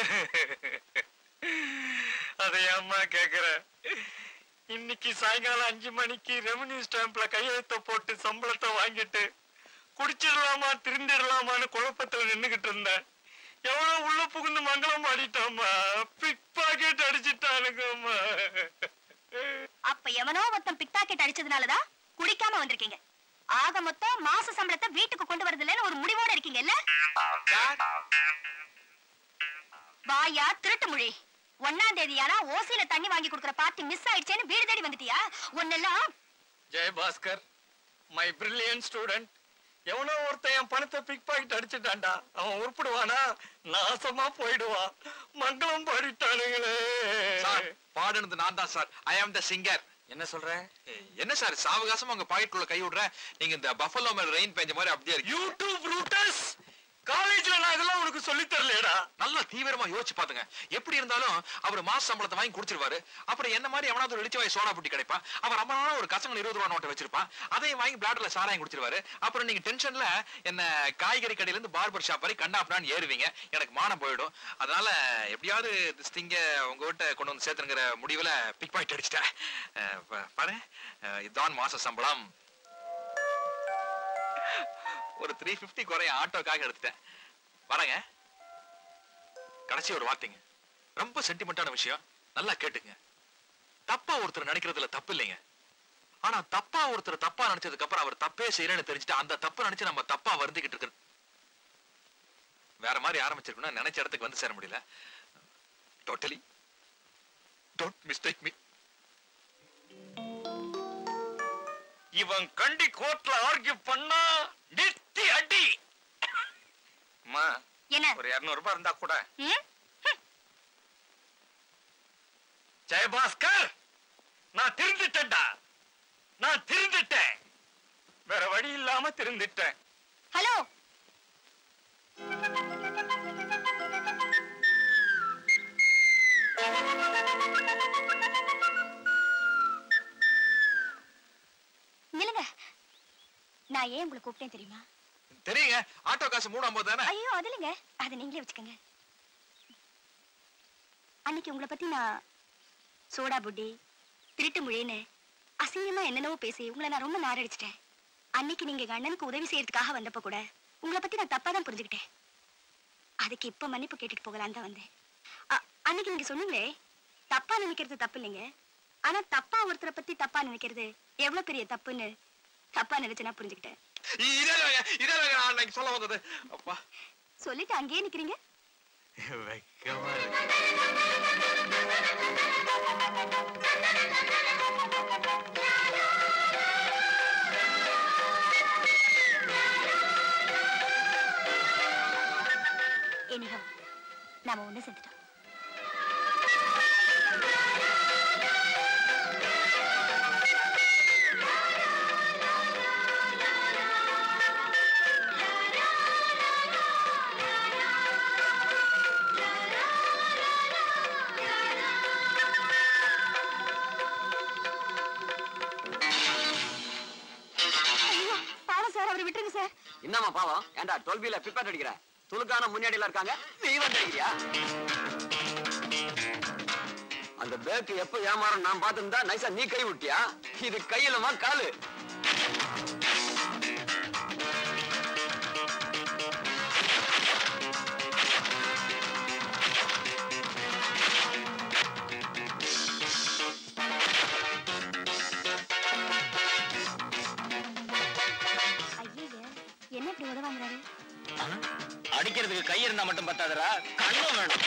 அதை ஏம்மா கேக்குற இன்னைக்கு சாயங்காலம் அஞ்சு மணிக்கு ரெவன்யூ ஸ்டாம்ப்ல கையெழுத்த போட்டு சம்பளத்தை வாங்கிட்டு குடிச்சிடலாமா திருந்திடலாமான்னு குழப்பத்துல நின்னுகிட்டு இருந்தேன் எவ்வளவு உள்ள புகுந்து மங்களம் ஆடிட்டாம்மா பிக் பாக்கெட் அடிச்சிட்டானுங்கம்மா
அப்ப எவனோ ஒருத்தன் பிக்டாக்கெட் அடிச்சதுனாலதான் குடிக்காம வந்திருக்கீங்க ஆக மொத்தம் மாச சம்பளத்தை வீட்டுக்கு கொண்டு வரதில்லைன்னு ஒரு முடிவோட இருக்கீங்கல்ல வாயா திருட்டு மொழி ஒன்னாம் தேதியானா ஓசியில தண்ணி வாங்கி கொடுக்கற பார்ட்டி மிஸ் ஆயிடுச்சேன்னு வீடு தேடி வந்துட்டியா ஒன்னெல்லாம்
ஜெயபாஸ்கர் மை பிரில்லியன்ட் ஸ்டூடெண்ட் எவனோ ஒருத்தன் என் பணத்தை பிக் பாக்கெட் அடிச்சிட்டான்டா அவன் உருப்பிடுவானா நாசமா போயிடுவான் மங்களம் பாடிட்டானுங்களே
சார் பாடுனது நான் தான் சார் ஐ ஆம் த சிங்கர்
என்ன சொல்ற
என்ன சார் சாவகாசமா உங்க பாக்கெட்டுக்குள்ள கை விடுறேன் நீங்க இந்த பஃபலோ மேல ரெயின் பெஞ்ச மாதிரி அப்படியே இருக்கு
யூடியூப் ரூட்டஸ் காலேஜ்ல நான் இதெல்லாம் உனக்கு சொல்லி தரலையடா
நல்லா தீவிரமா யோசிச்சு பாத்துங்க எப்படி இருந்தாலும் அவர் மாச சம்பளத்தை வாங்கி குடிச்சிருவாரு அப்புறம் என்ன மாதிரி எவனாவது ஒரு இடிச்சவாய் சோடா புட்டி கிடைப்பான் அவர் அம்மாவோட ஒரு கசங்க இருபது ரூபா நோட்டை வச்சிருப்பான் அதையும் வாங்கி பிளாட்ல சாராயம் குடிச்சிருவாரு அப்புறம் நீங்க டென்ஷன்ல என்ன காய்கறி கடையில இருந்து பார்பர் ஷாப் வரை கண்ணாப்டான்னு ஏறுவீங்க எனக்கு மானம் போயிடும் அதனால எப்படியாவது திஸ்திங்க உங்க வீட்டை கொண்டு வந்து சேர்த்துங்கிற முடிவுல பிக் பாயிண்ட் அடிச்சிட்டேன் அஹ் பா- பாரு அஹ் இதுதான் மாச சம்பளம் ஒரு த்ரீ பிப்டி குறைய ஆட்டோக்காக எடுத்துட்டேன் வரேங்க கடைசி ஒரு வார்த்தைங்க ரொம்ப சென்டிமெண்டான விஷயம் நல்லா கேட்டுங்க தப்பா ஒருத்தர் நினைக்கிறதுல தப்பு இல்லைங்க ஆனா தப்பா ஒருத்தர் தப்பா நினைச்சதுக்கு அப்புறம் அவர் தப்பே செய்யறேன்னு தெரிஞ்சுட்டு அந்த தப்பு நினைச்சு நம்ம தப்பா வருந்திக்கிட்டு இருக்கிறது வேற மாதிரி ஆரம்பிச்சிருக்கணும் நினைச்ச இடத்துக்கு வந்து சேர முடியல டோட்டலி டோன்ட் மிஸ்டேக் மீ
இவன் கண்டி கோர்ட்ல ஆர்கியூ பண்ணா நிறுத்தி அடி அம்மா
என்ன
ஒரு இருநூறு ரூபாய் இருந்தா கூட
ம்?
ஜெயபாஸ்கர் நான் திருந்துட்டேன்டா நான் திருந்துட்டேன் வேற வழி இல்லாம திருந்துட்டேன்
ஹலோ நில்லுங்க நான் ஏன் உங்களை கூப்பிட்டேன் தெரியுமா
தெரியுங்க ஆட்டோ காசு மூணு ஐம்பது தானே
ஐயோ அது இல்லைங்க அதை நீங்களே வச்சுக்கோங்க அன்னைக்கு உங்களை பத்தி நான் சோடா புட்டி திருட்டு மொழின்னு அசிங்கமா என்னென்னவோ பேசி உங்களை நான் ரொம்ப நாரடிச்சிட்டேன் அன்னைக்கு நீங்க எங்க அண்ணனுக்கு உதவி செய்யறதுக்காக வந்தப்ப கூட உங்களை பத்தி நான் தப்பா தான் புரிஞ்சுக்கிட்டேன் அதுக்கு இப்ப மன்னிப்பு கேட்டுட்டு போகலான்னு தான் வந்தேன் அ- அன்னைக்கு நீங்க சொன்னீங்களே தப்பா நினைக்கிறது தப்பு இல்லைங்க ஆனா தப்பா ஒருத்தரை பத்தி தப்பா நினைக்கிறது எவ்வளவு பெரிய தப்புன்னு தப்பா நினைச்சு நான் புரிஞ்சுக்கிட்டேன்
இதே இதே நான் அன்னைக்கு சொல்ல வந்தது அப்பா
சொல்லிட்டு அங்கேயே நிக்கிறீங்க
வெக்கமா இருக்கு
எனிஹோ நாம ஒண்ணு செஞ்சுட்டோம் ஐயோ, பாவம் சார் அவரை விட்டுருங்க சார்
என்னம்மா பாவம் ஏன்டா டுவெல் பில பிப்பேட் அடிக்கிற
துலுக்கான முன்னாடியில இருக்காங்க நீ வந்திருக்கிறியா அந்த பேக்கு எப்ப ஏமாறும் நான் பார்த்திருந்தா நைஸா நீ கை விட்டியா இது கையிலமா காலு
ஐயையே, என்ன இப்படி உதவாங்கிறாரு
அடிக்கிறதுக்கு கை இருந்தா மட்டும் பத்தாதடா கண்ணும் வேணும்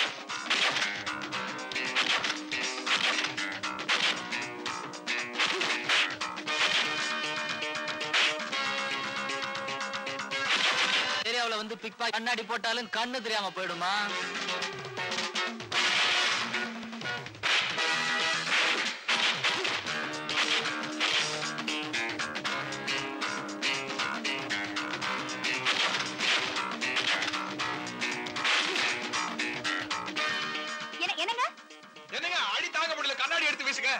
ஏரியாவுல வந்து பிக் பாக் கண்ணாடி போட்டாலும் கண்ணு தெரியாம போயிடுமா
என்ன என்னங்க
என்னங்க அடி தாங்க முடியல கண்ணாடி எடுத்து வீசுங்க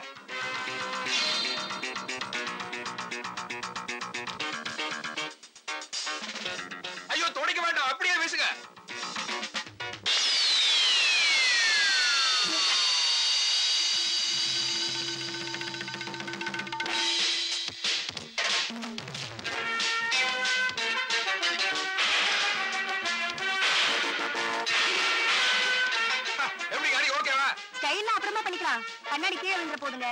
ஐயோ துடைக்க வேண்டாம் அப்படியே வீசுங்க எப்படி அடி ஓகேவா
ஸ்டைல்லாம் அப்புறமா பண்ணிக்கலாம் கண்ணாடி கீழே விழுந்துற போதுங்க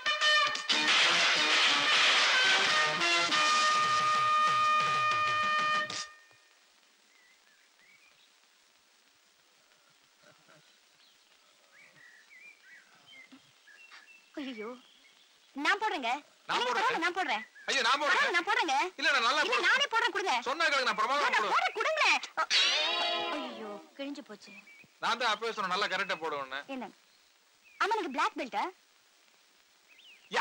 ஐயோ நான் போடுறேங்க
நான்
இல்லைங்க,
போடுறேன்.
பரவாயில்ல, நான் போடுறேன்
ஐயோ நான் போடுறேன்
பரவாயில்ல, நான் போடுறேங்க
இல்ல நான் நல்லா
இல்ல
போடுறேன்.
நானே போடுறேன் கொடுங்க
சொன்னா கேளுங்க நான் பிரமாதமா
நான்
போடுவேன்
போடுறேன் கொடுங்க ஐயோ கிழிஞ்சு போச்சு
நான் தான் அப்பவே சொன்னேன் நல்லா கரெக்டா போடுவேன்னு
என்ன ஆமா எனக்கு பிளாக் பெல்ட்டா
யா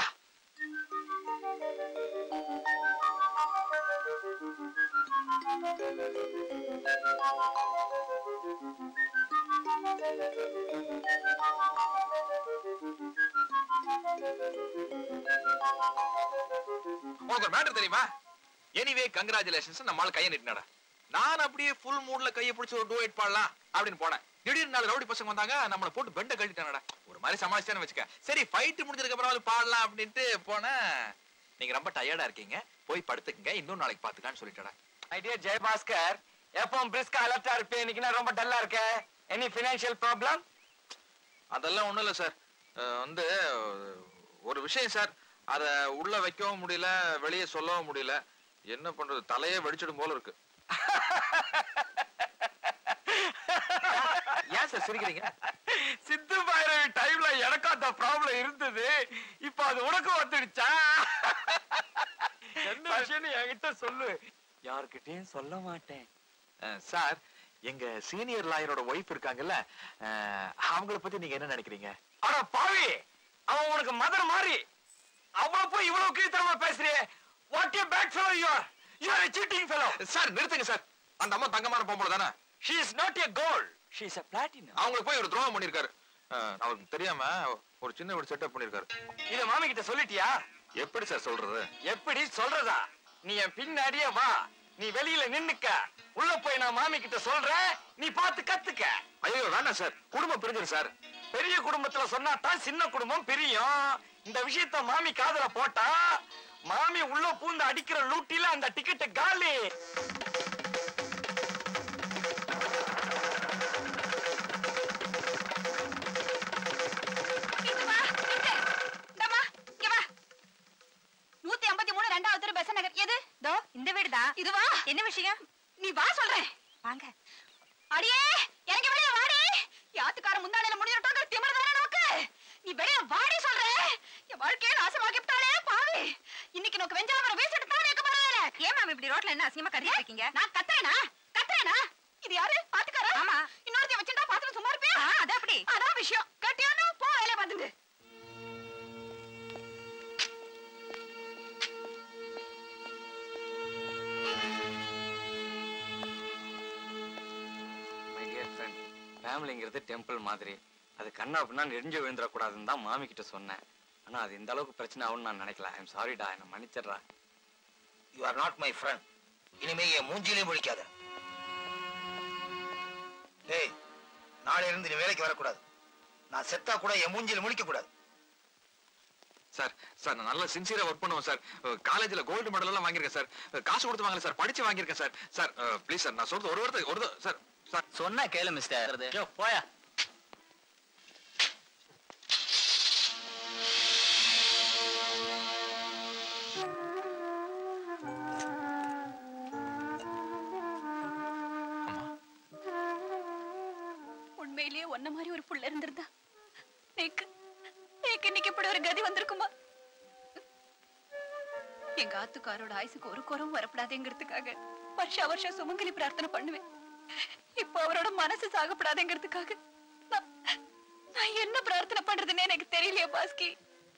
உனக்கு ஒரு மேட்டர் தெரியுமா எனிவே கங்க்ராச்சுலேஷன்ஸ் நம்ம ஆள் கையை நிட்டினாடா நான் அப்படியே ஃபுல் மூட்ல கையை பிடிச்சி ஒரு டூயட் பாடலாம் அப்படின்னு போனேன் திடீர்னு நாலு ரவுடி பசங்க வந்தாங்க நம்மளை போட்டு பெண்டை கழட்டிட்டானடா ஒரு மாதிரி சமாளிச்சேன்னு வச்சுக்க சரி ஃபைட் முடிஞ்சதுக்கு அப்புறம் அது பாடலாம் அப்படின்ட்டு போனேன் நீங்க ரொம்ப டயர்டா இருக்கீங்க போய் படுத்துக்கங்க இன்னொரு நாளைக்கு பாத்துக்கலாம்னு சொல்லிட்டடா
ஐடியா ஜெயபாஸ்கர் எப்பவும் பிரிஸ்கா அலர்ட்டா இருப்பேன் இன்னைக்கு நான் ரொம்ப டல்லா இருக்கேன் எனி ஃபினான்ஷியல் ப்ராப்ளம்
அதெல்லாம் ஒண்ணும் இல்ல சார் அஹ் வந்து அஹ், ஒரு விஷயம் சார் அத உள்ள வைக்கவும் முடியல வெளியே சொல்லவும் முடியல என்ன பண்றது தலையே வெடிச்சிடும் போல இருக்கு ஏன் சார் சிரிக்கிறீங்க
சித்து பைரவி டைம்ல எனக்கும் அந்த ப்ராப்ளம் இருந்தது இப்போ அது உனக்கு வந்துடுச்சா என்ன விஷயம்னு என்கிட்ட சொல்லு யார்கிட்டயும் சொல்ல மாட்டேன்
அஹ், சார் எங்க சீனியர் லாயரோட ஒய்ஃப் இருக்காங்கல்ல அஹ், அவங்கள பத்தி நீங்க என்ன நினைக்கிறீங்க
ஆனா பாவி அவன் உனக்கு மதர் மாதிரி அவள போய் இவ்வளவு கீழ்த்தரமா பேசுறியே what a bad fellow you are you are cheating fellow
sir நிறுத்துங்க சார் அந்த அம்மா தங்கமான பொம்பளை தானே
she is not a gold she is a platinum
அவங்களுக்கு போய் ஒரு துரோகம் பண்ணிருக்காரு அஹ், அவருக்கு தெரியாம ஒரு சின்ன ஒரு செட்டப் பண்ணிருக்காரு
இத மாமி கிட்ட சொல்லிட்டியா
எப்படி சார் சொல்றது
எப்படி சொல்றதா நீ என் பின்னாடியே வா நீ வெளியில நின்னுக்க உள்ள போய் நான் மாமி கிட்ட சொல்றேன் நீ பார்த்து கத்துக்க
ஐயோ வேண்டாம் சார் குடும்பம் பிரிஞ்சிரு சார்
பெரிய குடும்பத்துல சொன்னா தான் சின்ன குடும்பம் பிரியும் இந்த விஷயத்த மாமி காதுல போட்டா மாமி உள்ள பூந்து அடிக்கிற லூட்டில அந்த டிக்கெட் காலி
இந்தம்மா, இங்க வா. நூத்தி ஐம்பத்தி மூணு ரெண்டாவது தெரு பெசன்ட் நகர் எது தோ இந்த வீடுதான் இதுவா என்ன விஷயம் நீ வா சொல்றேன் வாங்க அடியே எனக்கு வெளிய வாடி யாத்துக்கார முந்தானையில முடிஞ்சிட்டோம் திமிர் தானே நோக்கு நீ வெளிய வாடி சொல்றேன் என் வாழ்க்கையை நாசமாக்கி விட்டாளே பாவி இன்னைக்கு நோக்கு வெஞ்சாமரம் வீசிட்டு தானே இருக்க போறேன் ஏன் மேம் இப்படி ரோட்ல என்ன அசிங்கமா கறியா இருக்கீங்க நான் கத்துறேனா கத்துறேனா இது யாரு பாத்துக்காரா ஆமா இன்னொருத்தைய வச்சுட்டா பாத்துட்டு சும்மா இருப்பியா அது அப்படி அதான் விஷயம் கட்டியானா போ வேலைய பாத்துட்டு
மை டியர் ஃப்ரெண்ட் ஃபேமிலிங்கிறது டெம்பிள் மாதிரி அது கண்ணா அப்படின்னா நெறிஞ்சு விழுந்துடக்கூடாதுன்னு தான் மாமி கிட்ட சொன்னேன் ஆனா அது இந்த அளவுக்கு பிரச்சனை ஆகும்னு நான் நினைக்கல ஐம் சாரிடா என்ன மன்னிச்சிடுறா
you are not my friend இனிமே என் மூஞ்சிலே முழிக்காத டேய் நாளையில இருந்து நீ வேலைக்கு வரக்கூடாது நான் செத்தா கூட என் மூஞ்சில முழிக்க கூடாது
சார் சார் நான் நல்லா சின்சியரா ஒர்க் பண்ணுவேன் சார் காலேஜ்ல கோல்டு மெடல் எல்லாம் வாங்கியிருக்கேன் சார் காசு கொடுத்து வாங்கல சார் படிச்சு வாங்கியிருக்கேன் சார் சார் ப்ளீஸ் சார் நான் சொல்றது ஒரு வார்த்தை ஒரு தடவை- சார் சார்
சொன்னா கேளு மிஸ்டர் போயா
உண்மையிலேயே ஒன்ன மாதிரி ஒரு புள்ள இருந்திருந்தா நேக்கு நேக்கு இன்னைக்கு இப்படி ஒரு கதி வந்திருக்குமா எங்க ஆத்துக்காரோட ஆயுசுக்கு ஒரு குறவும் வரப்படாதேங்கிறதுக்காக வருஷா வருஷம் சுமங்கலி பிரார்த்தனை பண்ணுவேன் இப்போ அவரோட மனசு சாகப்படாதேங்கிறதுக்காக நான் நான் என்ன பிரார்த்தனை பண்றதுன்னு எனக்கு தெரியலையே பாஸ்கி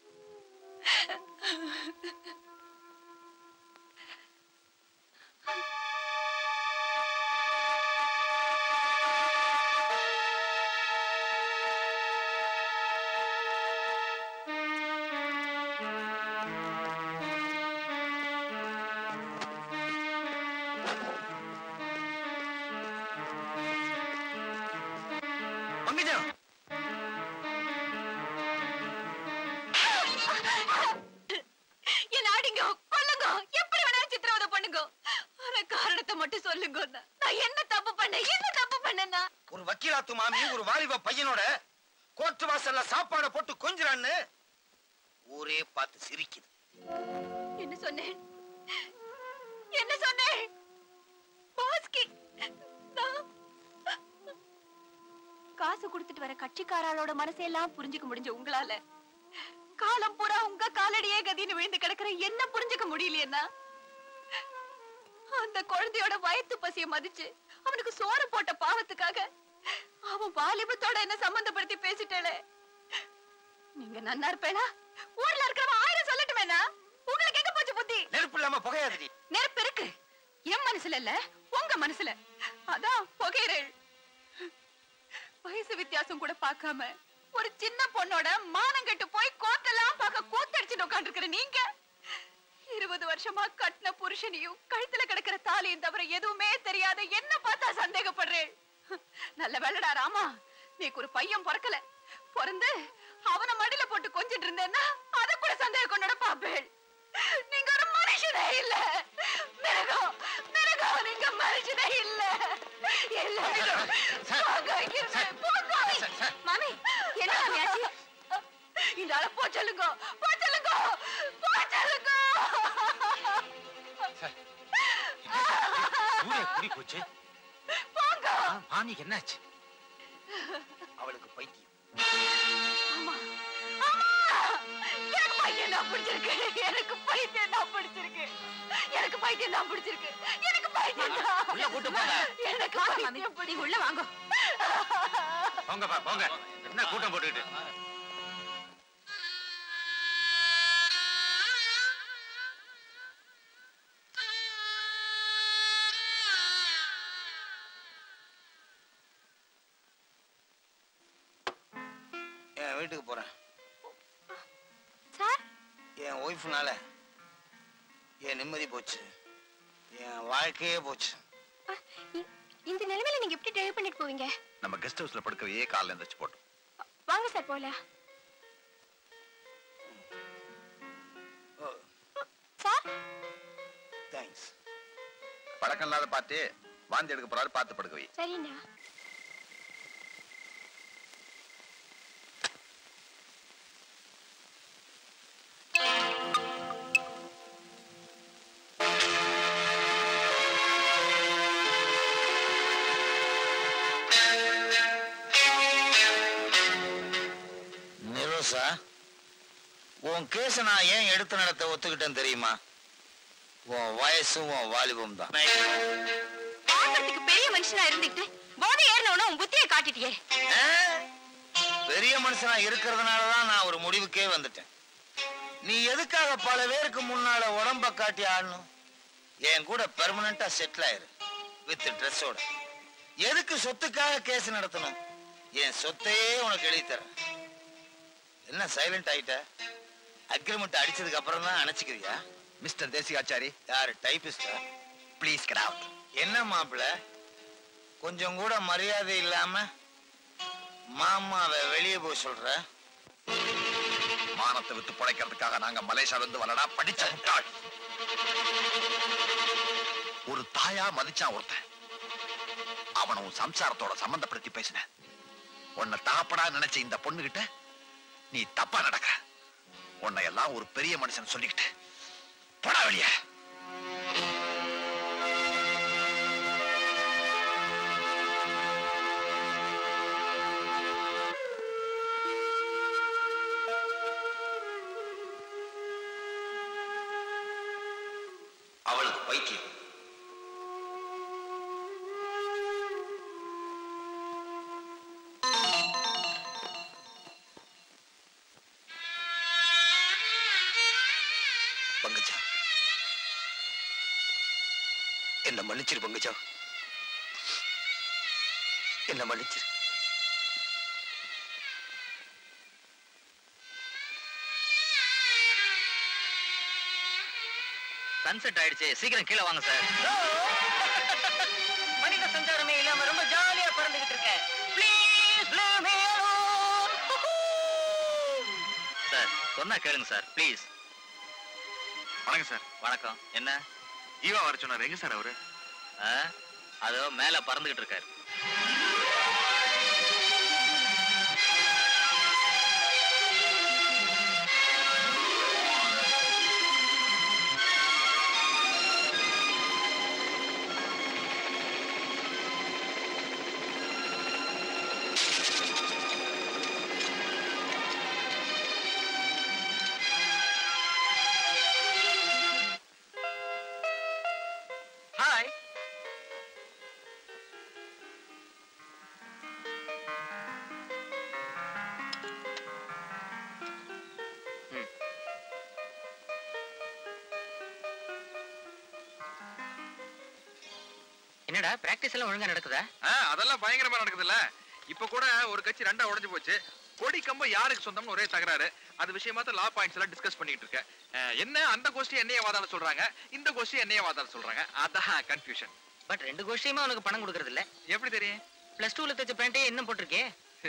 பங்கஜம்
என்ன ஆடிங்க கொல்லுங்க எப்படி வேணாலும் சித்திரவதை பண்ணுங்க ஆனா காரணத்தை மட்டும் சொல்லுங்க நான் என்ன தப்பு பண்ணேன் என்ன தப்பு பண்ணேன்னா
ஒரு வக்கீலாத்து மாமி ஒரு வாலிப பையனோட கோர்ட் வாசல்ல சாப்பாட போட்டு கொஞ்சறான்னு ஊரே பார்த்து சிரிக்குது
என்ன சொன்னேன் என்ன சொன்னேன் பாஸ்கி நான் காசு கொடுத்துட்டு வர கட்சிக்காராளோட மனசையெல்லாம் புரிஞ்சுக்க முடிஞ்ச உங்களால காலம் பூரா உங்க காலடியே கதின்னு விழுந்து கிடக்குற என்ன புரிஞ்சுக்க முடியலையேன்னா அந்த குழந்தையோட வயத்து பசிய மதிச்சு அவனுக்கு சோறு போட்ட பாவத்துக்காக அவன் வாலிபத்தோட என்ன சம்பந்தப்படுத்தி பேசிட்டேளே நீங்க நன்னா இருப்பேனா ஊர்ல இருக்கிறவன் ஆயிரம் சொல்லட்டுமேனா உங்களுக்கு எங்க போச்சு புத்தி
நெருப்பு இல்லாம புகையாதுடி
நெருப்பு இருக்கு என் மனசுல இல்ல உங்க மனசுல அதான் புகையிறேள் வயசு வித்தியாசம் கூட பார்க்காம ஒரு சின்ன பொண்ணோட மானம் கெட்டு போய் கோத்தெல்லாம் பார்க்க கூத்தடிச்சுட்டு உட்காந்துருக்கிற நீங்க இருபது வருஷமா கட்டின புருஷனையும் கழுத்துல கிடக்கிற தாலியும் தவிர எதுவுமே தெரியாத என்ன பார்த்தா சந்தேகப்படுறேன் நல்ல வேலைடா ராமா நீக்கு ஒரு பையன் பிறக்கல பிறந்து அவன மடியில போட்டு கொஞ்சிட்டு இருந்தேன்னா அத கூட சந்தேகம் கொண்டோட பாப்பேள் நீங்க ஒரு மனுஷனே இல்ல மிருகம் மிருகம் நீங்க மனுஷனே இல்ல இல்ல போங்க இங்கிருந்து, போங்க. மாமி என்ன மாமி ஆச்சு இந்த ஆள போ சொல்லுங்க போ சொல்லுங்க போ சொல்லுங்க
ஊரே குடி போச்சு
போங்க
மாமிக்கு என்னாச்சு அவளுக்கு பைத்தியம்
ஆமா ஆமா எனக்கு பைத்தியம் தான் பிடிச்சிருக்கு எனக்கு பைத்தியம் தான் பிடிச்சிருக்கு எனக்கு பைத்தியம் தான் பிடிச்சிருக்கு எனக்கு பைத்தியம் தான்
உள்ள கூட்டு போங்க.
எனக்கு பைத்தியம் பிடி உள்ள வாங்க
போங்கப்பா போங்க என்ன கூட்டம் போட்டுக்கிட்டு என் வீட்டுக்கு போறேன்
சார்
என் ஒய்ஃப்னால என் நிம்மதி போச்சு என் வாழ்க்கையே போச்சு
இந்த நிலைமையில நீங்க எப்படி டிரைவ் பண்ணிட்டு போவீங்க
நம்ம கெஸ்ட் ஹவுஸ்ல படுக்கவையே காலைல எந்திரிச்சு போட்டோம்
வாங்க சார் போல சார்
தேங்க்ஸ்
பழக்கம் இல்லாத பார்த்து வாந்தி எடுக்க போறாரு பார்த்து படுக்க வை
சரிண்ணா
நிரோசா உன் கேஸ நான் ஏன் எடுத்து நடத்த ஒத்துக்கிட்டேன் தெரியுமா உன் வயசும் உன் வாலிபம் தான்
பாக்கிறதுக்கு பெரிய மனுஷனா இருந்துட்டு போதை ஏறினவன உன் புத்தியை காட்டிட்டியே
பெரிய மனுஷனா இருக்கிறதுனால தான் நான் ஒரு முடிவுக்கே வந்துட்டேன் நீ எதுக்காக பல பேருக்கு முன்னால உடம்ப காட்டி ஆடணும் என் கூட பெர்மனண்டா செட்டில் ஆயிரு வித் ட்ரெஸ்ஸோட எதுக்கு சொத்துக்காக கேஸ் நடத்தணும் என் சொத்தையே உனக்கு எழுதி தரேன் என்ன சைலண்ட் ஆயிட்ட அக்ரிமெண்ட் அடிச்சதுக்கு அப்புறம் தான் அணைச்சிக்கிறியா
மிஸ்டர் தேசிகாச்சாரி
யாரு டைபிஸ்டா
ப்ளீஸ் கெட் அவுட்
என்ன மாப்பிள கொஞ்சம் கூட மரியாதை இல்லாம மாமாவை வெளியே போய் சொல்ற
மானத்தை வித்து பிழைக்கிறதுக்காக நாங்க மலேசியால இருந்து வரடா படிச்ச முட்டாள் ஒரு தாயா மதிச்சான் ஒருத்தன் அவனை உன் சம்சாரத்தோட சம்பந்தப்படுத்தி பேசின உன்னை தாப்படா நினைச்ச இந்த பொண்ணுகிட்ட நீ தப்பா நடக்க உன்னை எல்லாம் ஒரு பெரிய மனுஷன் சொல்லிக்கிட்டு போடா வெளியே அவளுக்கு பைத்தியம்
பங்கஜா என்ன மன்னிச்சிரு பங்கஜா என்ன மன்னிச்சிரு
சன்செட் ஆயிடுச்சு சீக்கிரம் கீழே வாங்க சார்
மனித சஞ்சாரமே இல்லாம ரொம்ப ஜாலியா பறந்துகிட்டு இருக்கேன் ப்ளீஸ்
சார் சொன்னா கேளுங்க சார் ப்ளீஸ்
வணக்கம் சார்
வணக்கம் என்ன
ஈவா வர சொன்னார் எங்க சார் அவரு
ஆ, அதோ மேல பறந்துகிட்டு இருக்காரு
ஹாய் என்னடா பிராக்டிஸ் எல்லாம் ஒழுங்கா நடக்குதா
ஆ, அதெல்லாம் பயங்கரமா நடக்குதுல்ல இப்ப கூட ஒரு கட்சி ரெண்டா உடைஞ்சு போச்சு கொடி கம்பம் யாருக்கு சொந்தம்னு ஒரே தகராறு அது விஷயமா தான் லா பாயிண்ட்ஸ் எல்லாம் டிஸ்கஸ் பண்ணிட்டு இருக்கேன் அஹ், என்ன அந்த கோஷ்டி என்னைய வாதாட சொல்றாங்க இந்த கோஷ்டி என்னைய வாதாட சொல்றாங்க அதான் கன்ஃபியூஷன்
பட் ரெண்டு கோஷ்டியுமே உனக்கு பணம் கொடுக்கறது இல்ல
எப்படி தெரியும்
பிளஸ் டூல தச்ச பேண்டே இன்னும் போட்டிருக்கே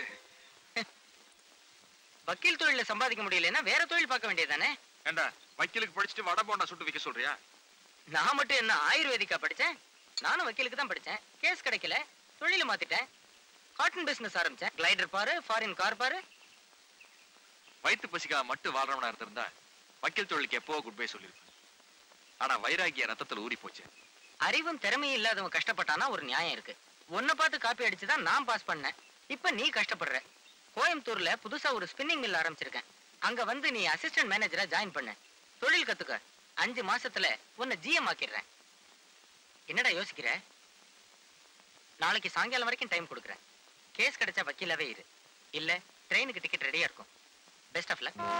வக்கீல் தொழில சம்பாதிக்க முடியலன்னா வேற தொழில் பார்க்க வேண்டியதானே
ஏண்டா வக்கீலுக்கு படிச்சுட்டு வடை போண்டா சுட்டு வைக்க சொல்றியா
நான் மட்டும் என்ன ஆயுர்வேதிக்கா படிச்சேன் நானும் வக்கீலுக்கு தான் படிச்சேன் கேஸ் கிடைக்கல தொழில மாத்திட்டேன் காட்டன் பிசினஸ் ஆரம்பிச்சேன் கிளைடர் பாரு ஃபாரின் கார் பாரு
வயிற்று பசிக்காக மட்டும் வாழ்றவனா இருந்திருந்தா வக்கீல் தொழிலுக்கு எப்போ குட் பை சொல்லியிருப்பேன் ஆனா வைராகிய ரத்தத்துல ஊறி போச்சு
அறிவும் திறமையும் இல்லாதவன் கஷ்டப்பட்டானா ஒரு நியாயம் இருக்கு உன்னை பார்த்து காப்பி அடிச்சு தான் நான் பாஸ் பண்ணேன் இப்ப நீ கஷ்டப்படுற கோயம்புத்தூர்ல புதுசா ஒரு ஸ்பின்னிங் மில் ஆரம்பிச்சிருக்கேன் அங்க வந்து நீ அசிஸ்டன்ட் மேனேஜரா ஜாயின் பண்ண தொழில் கத்துக்க அஞ்சு மாசத்துல உன்னை ஜிஎம் ஆக்கிடுறேன் என்னடா யோசிக்கிற நாளைக்கு சாயங்காலம் வரைக்கும் டைம் கொடுக்குறேன் கேஸ் கிடைச்சா வக்கீலாவே இரு இல்ல ட்ரெயினுக்கு டிக்கெட் ரெடியா இருக்கும் பெஸ்ட் ஆஃப் லக்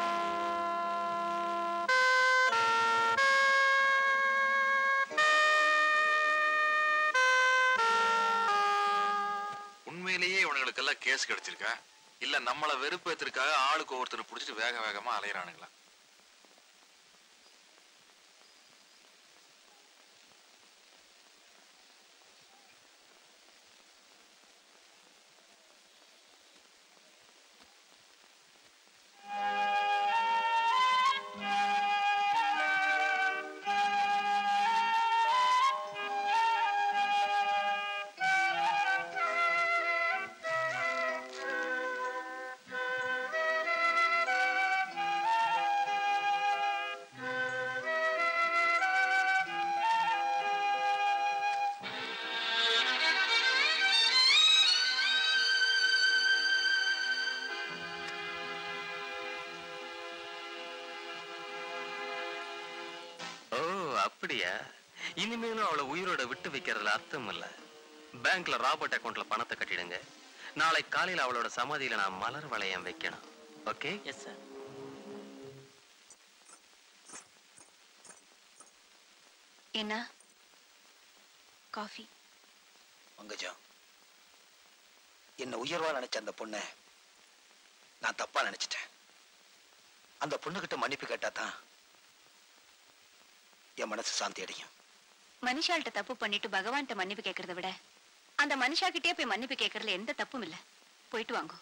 உண்மையிலேயே இவனுங்களுக்கெல்லாம் கேஸ் கிடைச்சிருக்கா இல்ல நம்மள வெறுப்பேத்திற்காக ஆளுக்கு ஒவ்வொருத்தரை புடிச்சிட்டு வேக வேகமா அலையறானுங்களா
ஓ அப்படியா இனிமேலும் அவளை உயிரோட விட்டு வைக்கிறதுல அர்த்தம் இல்ல பேங்க்ல ராபர்ட் அக்கவுண்ட்ல பணத்தை கட்டிடுங்க நாளை காலையில அவளோட சமாதியில நான் மலர் வளையம் வைக்கணும் ஓகே
எஸ் சார்
என்ன காஃபி
பங்கஜம் என்ன உயர்வா நினைச்ச அந்த பொண்ணை நான் தப்பா நினைச்சிட்டேன் அந்த பொண்ணுகிட்ட மன்னிப்பு கேட்டா தான் என் மனசு சாந்தி அடையும்
மனுஷால்கிட்ட தப்பு பண்ணிட்டு பகவான்கிட்ட மன்னிப்பு கேட்கறத விட அந்த மனுஷா கிட்டே போய் மன்னிப்பு கேட்கறதுல எந்த தப்பும் இல்ல போயிட்டு வாங்க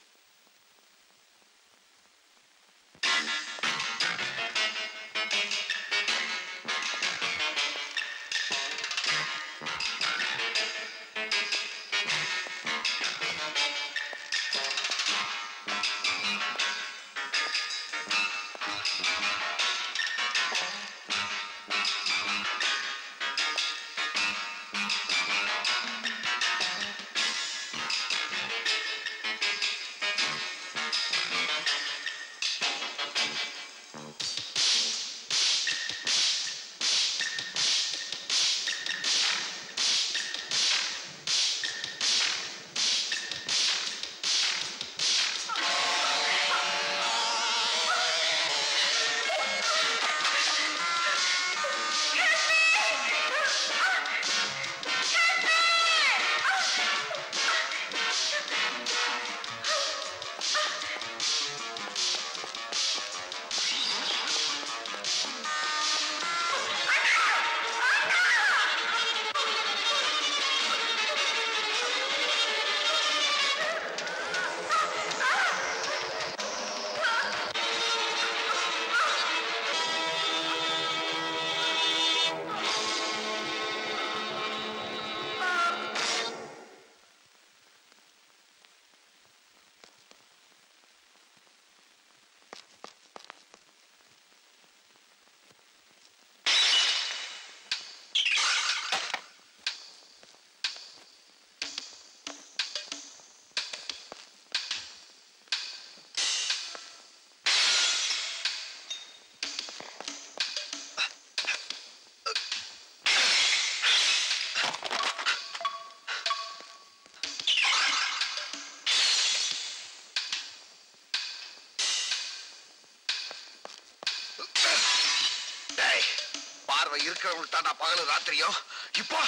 டேய் பார்வை இருக்கிறவங்களுக்கு தான் நான் பகலும் ராத்திரியோ இப்போ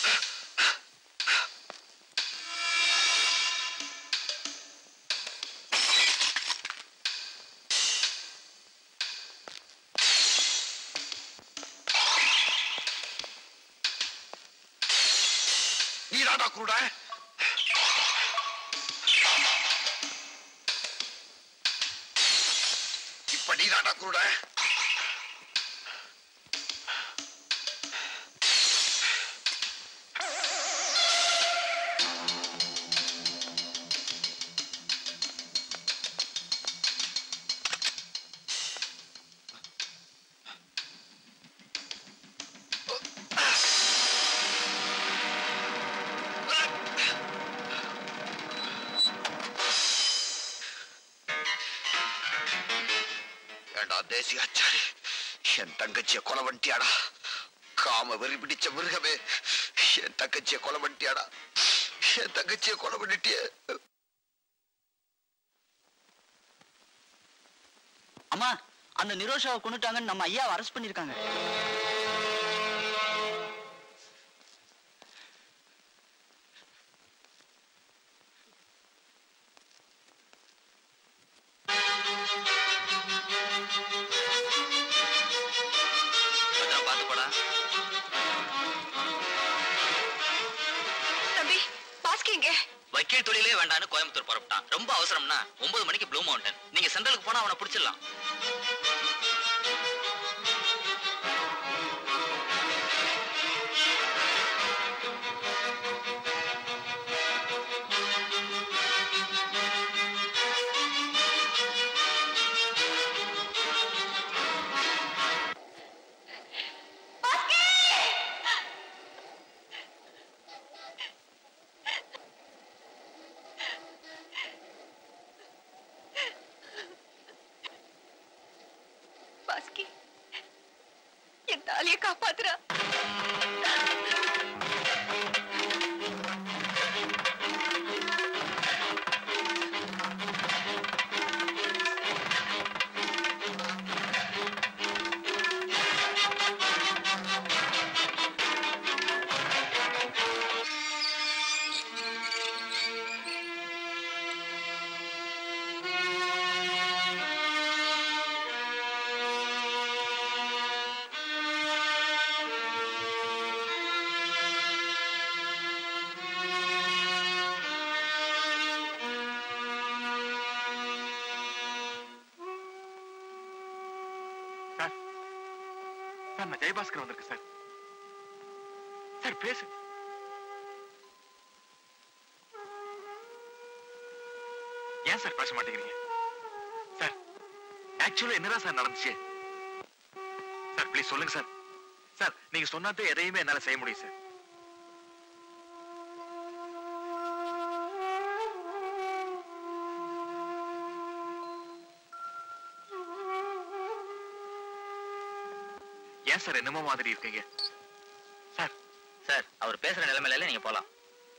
நீ தாண்டா கூட இப்ப நீ தாண்டா கூட ஏண்டா தேசியாச்சாரி என் தங்கச்சிய கொலை பண்ணிட்டியாடா காம வெறி பிடிச்ச மிருகமே என் தங்கச்சிய கொலை பண்ணிட்டியாடா என் தங்கச்சிய கொலை பண்ணிட்டியே
அம்மா அந்த நிரோஷாவை கொண்டுட்டாங்கன்னு நம்ம ஐயாவை அரெஸ்ட் பண்ணிருக்காங்க
பார்த்து போடா
தம்பி பாஸ்கி எங்க
வக்கீல் தொழிலே வேண்டான்னு கோயம்புத்தூர் புறப்பட்டான் ரொம்ப அவசரம்னா ஒன்பது மணிக்கு ப்ளூ மவுண்டன் நீங்க சென்ட்ரலுக்கு போனா அவனை பிடிச்சிடலாம்
பாஸ்கி என் தாலிய காப்பாத்துறா
ஆ
சார் நான் ஜெயபாஸ்கர் வந்திருக்கேன் சார் சார் பேசு ஏன் சார் பேச மாட்டேங்கிறீங்க சார் ஆக்சுவலா என்னதான் சார் நடந்துச்சு சார் ப்ளீஸ் சொல்லுங்க சார் சார் நீங்க சொன்னாதான் எதையுமே என்னால செய்ய முடியும் சார் ஏன் சார் என்னமோ மாதிரி இருக்கீங்க சார்
சார் அவர் பேசுற நிலைமையில நீங்க போலாம்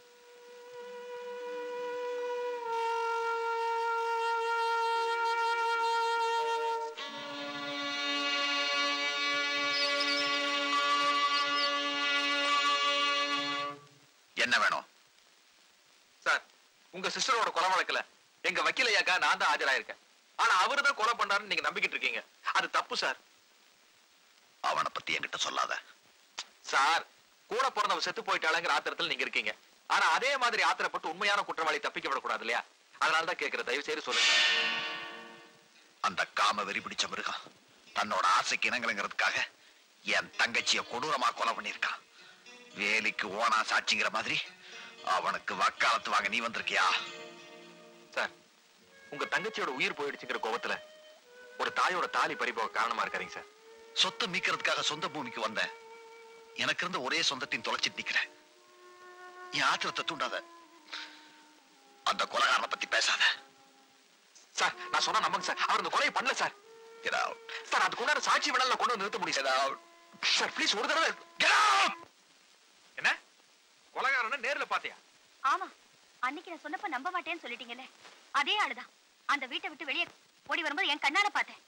என்ன வேணும்
சார் உங்க சிஸ்டரோட கொலை வழக்குல எங்க வக்கீல் ஐயாக்கா நான் தான் ஆஜராயிருக்கேன் ஆனா அவரு தான் கொலை பண்ணாருன்னு நீங்க நம்பிக்கிட்டு இருக்கீங்க அது தப்பு சார்
அவனை பத்தி என்கிட்ட சொல்லாத
சார் கூட பிறந்தவன் செத்து போயிட்டாளங்கிற ஆத்திரத்தில் நீங்க இருக்கீங்க ஆனா அதே மாதிரி ஆத்திரப்பட்டு உண்மையான குற்றவாளி தப்பிக்க விடக்கூடாது இல்லையா அதனால தான் கேட்கிற தயவு செய்து சொல்லுங்க
அந்த காம வெறி பிடிச்ச மிருகம் தன்னோட ஆசைக்கு இணங்கலங்கிறதுக்காக என் தங்கச்சிய கொடூரமா கொலை பண்ணிருக்கான் வேலிக்கு ஓனா சாட்சிங்கிற மாதிரி அவனுக்கு வக்காலத்து வாங்க நீ வந்திருக்கியா
சார் உங்க தங்கச்சியோட உயிர் போயிடுச்சுங்கிற கோபத்துல ஒரு தாயோட தாலி பறிப்போக காரணமா இருக்காதீங்க சார்
சொத்தை மீட்கிறதுக்காக சொந்த பூமிக்கு வந்தேன் எனக்கு இருந்த ஒரே சொந்தத்தையும் தொலைச்சிட்டு நிக்கிறேன் என் ஆத்திரத்தை தூண்டாத அந்த கொலகாரனை பத்தி பேசாத
சார் நான் சொன்னா நம்புங்க சார் அவர் இந்த கொலையை பண்ணல சார் சார் அதுக்கு உண்டான சாட்சி வேணாலும் நான் கொண்டு வந்து நிறுத்த முடியும் சார் சார் ப்ளீஸ் ஒரு தடவை என்ன கொலைகாரனை நேர்ல பாத்தியா
ஆமா அன்னைக்கு நான் சொன்னப்ப நம்ப மாட்டேன்னு சொல்லிட்டீங்கல்ல அதே ஆளுதான் அந்த வீட்டை விட்டு வெளியே ஓடி வரும்போது என் கண்ணால பார்த்தேன்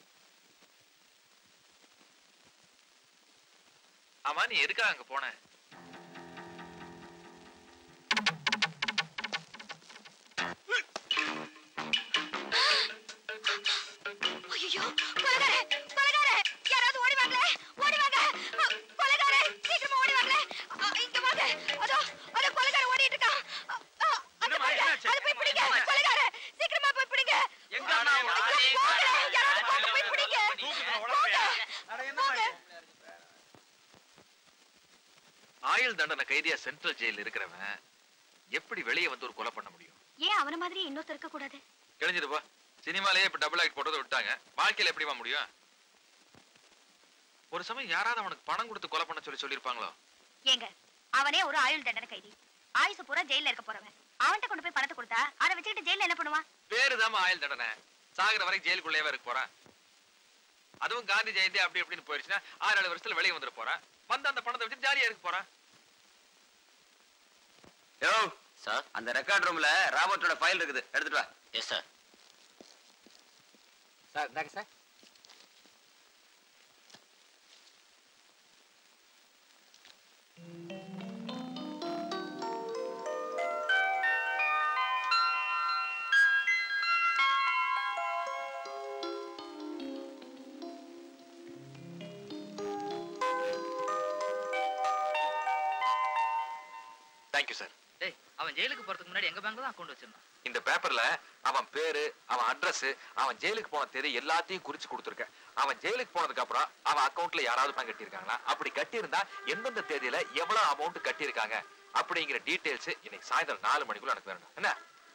ஆமா நீ எதுக்காக அங்க போன
ஐயோ கொலகாரே கொலகாரே யாராவது ஓடி வாங்களே ஓடி வாங்க அ, கொலகாரே சீக்கிரமா ஓடி வாங்களே அ, இங்க வாங்க அதோ அதோ கொலகாரே ஓடிட்டு இருக்கா அ, அ, அந்த பாருங்க, அது போய் பிடிங்க கொலகாரே சீக்கிரமா போய் பிடிங்க
எங்க அண்ணா
ஐயோ, போங்களே, யாராவது போங்க, போய் பிடிங்க போங்க.
ஆயுள் தண்டனை கைதியா சென்ட்ரல் ஜெயில இருக்கிறவன் எப்படி வெளியே வந்து ஒரு கொலை பண்ண முடியும்
ஏன் அவன மாதிரி இன்னொருத்தர் இருக்க கூடாது
கிழிஞ்சிருப்பா சினிமாலயே இப்ப டபுள் ஆக்ட் போட்டதை விட்டாங்க வாழ்க்கையில எப்படிமா முடியும் ஒரு சமயம் யாராவது அவனுக்கு பணம் கொடுத்து கொலை பண்ண சொல்லி சொல்லியிருப்பாங்களோ
ஏங்க அவனே ஒரு ஆயுள் தண்டனை கைதி ஆயுசு பூரா ஜெயில இருக்க போறவன் அவன்கிட்ட கொண்டு போய் பணத்தை கொடுத்தா அதை வச்சுக்கிட்டு ஜெயில என்ன பண்ணுவான்
பேரு ஆயுள் தண்டனை சாகுற வரைக்கும் ஜெயிலுக்குள்ளேயே இருக்க போறான் அதுவும் காந்தி ஜெயந்தி அப்படி இப்படின்னு போயிருச்சுன்னா ஆறு ஏழு வருஷத்துல வெளியே வந்துட போறான் வந்து அந்த பணத்தை வச்சு ஜாலியா இருக்க போறான்
யோ சார் அந்த ரெக்கார்ட் ரூம்ல ராபர்ட்டோட ஃபைல் இருக்குது எடுத்துட்டு வா எஸ் சார்
சார் இந்தாங்க சார்
தேங்க்யூ சார்
டேய் அவன் ஜெயிலுக்கு போறதுக்கு முன்னாடி எங்க பேங்க்ல தான் அக்கவுண்ட் வச்சிருந்தான்
இந்த பேப்பர்ல அவன் பேரு அவன் அட்ரஸ் அவன் ஜெயிலுக்கு போன தேதி எல்லாத்தையும் குறிச்சு கொடுத்துருக்கேன் அவன் ஜெயிலுக்கு போனதுக்கு அப்புறம் அவன் அக்கவுண்ட்ல யாராவது பணம் கட்டியிருக்காங்களா அப்படி கட்டியிருந்தா எந்தெந்த தேதியில எவ்வளவு அமௌண்ட் கட்டியிருக்காங்க அப்படிங்கிற டீடைல்ஸ் இன்னைக்கு சாயந்தரம் நாலு மணிக்குள்ள எனக்கு வேணும் என்ன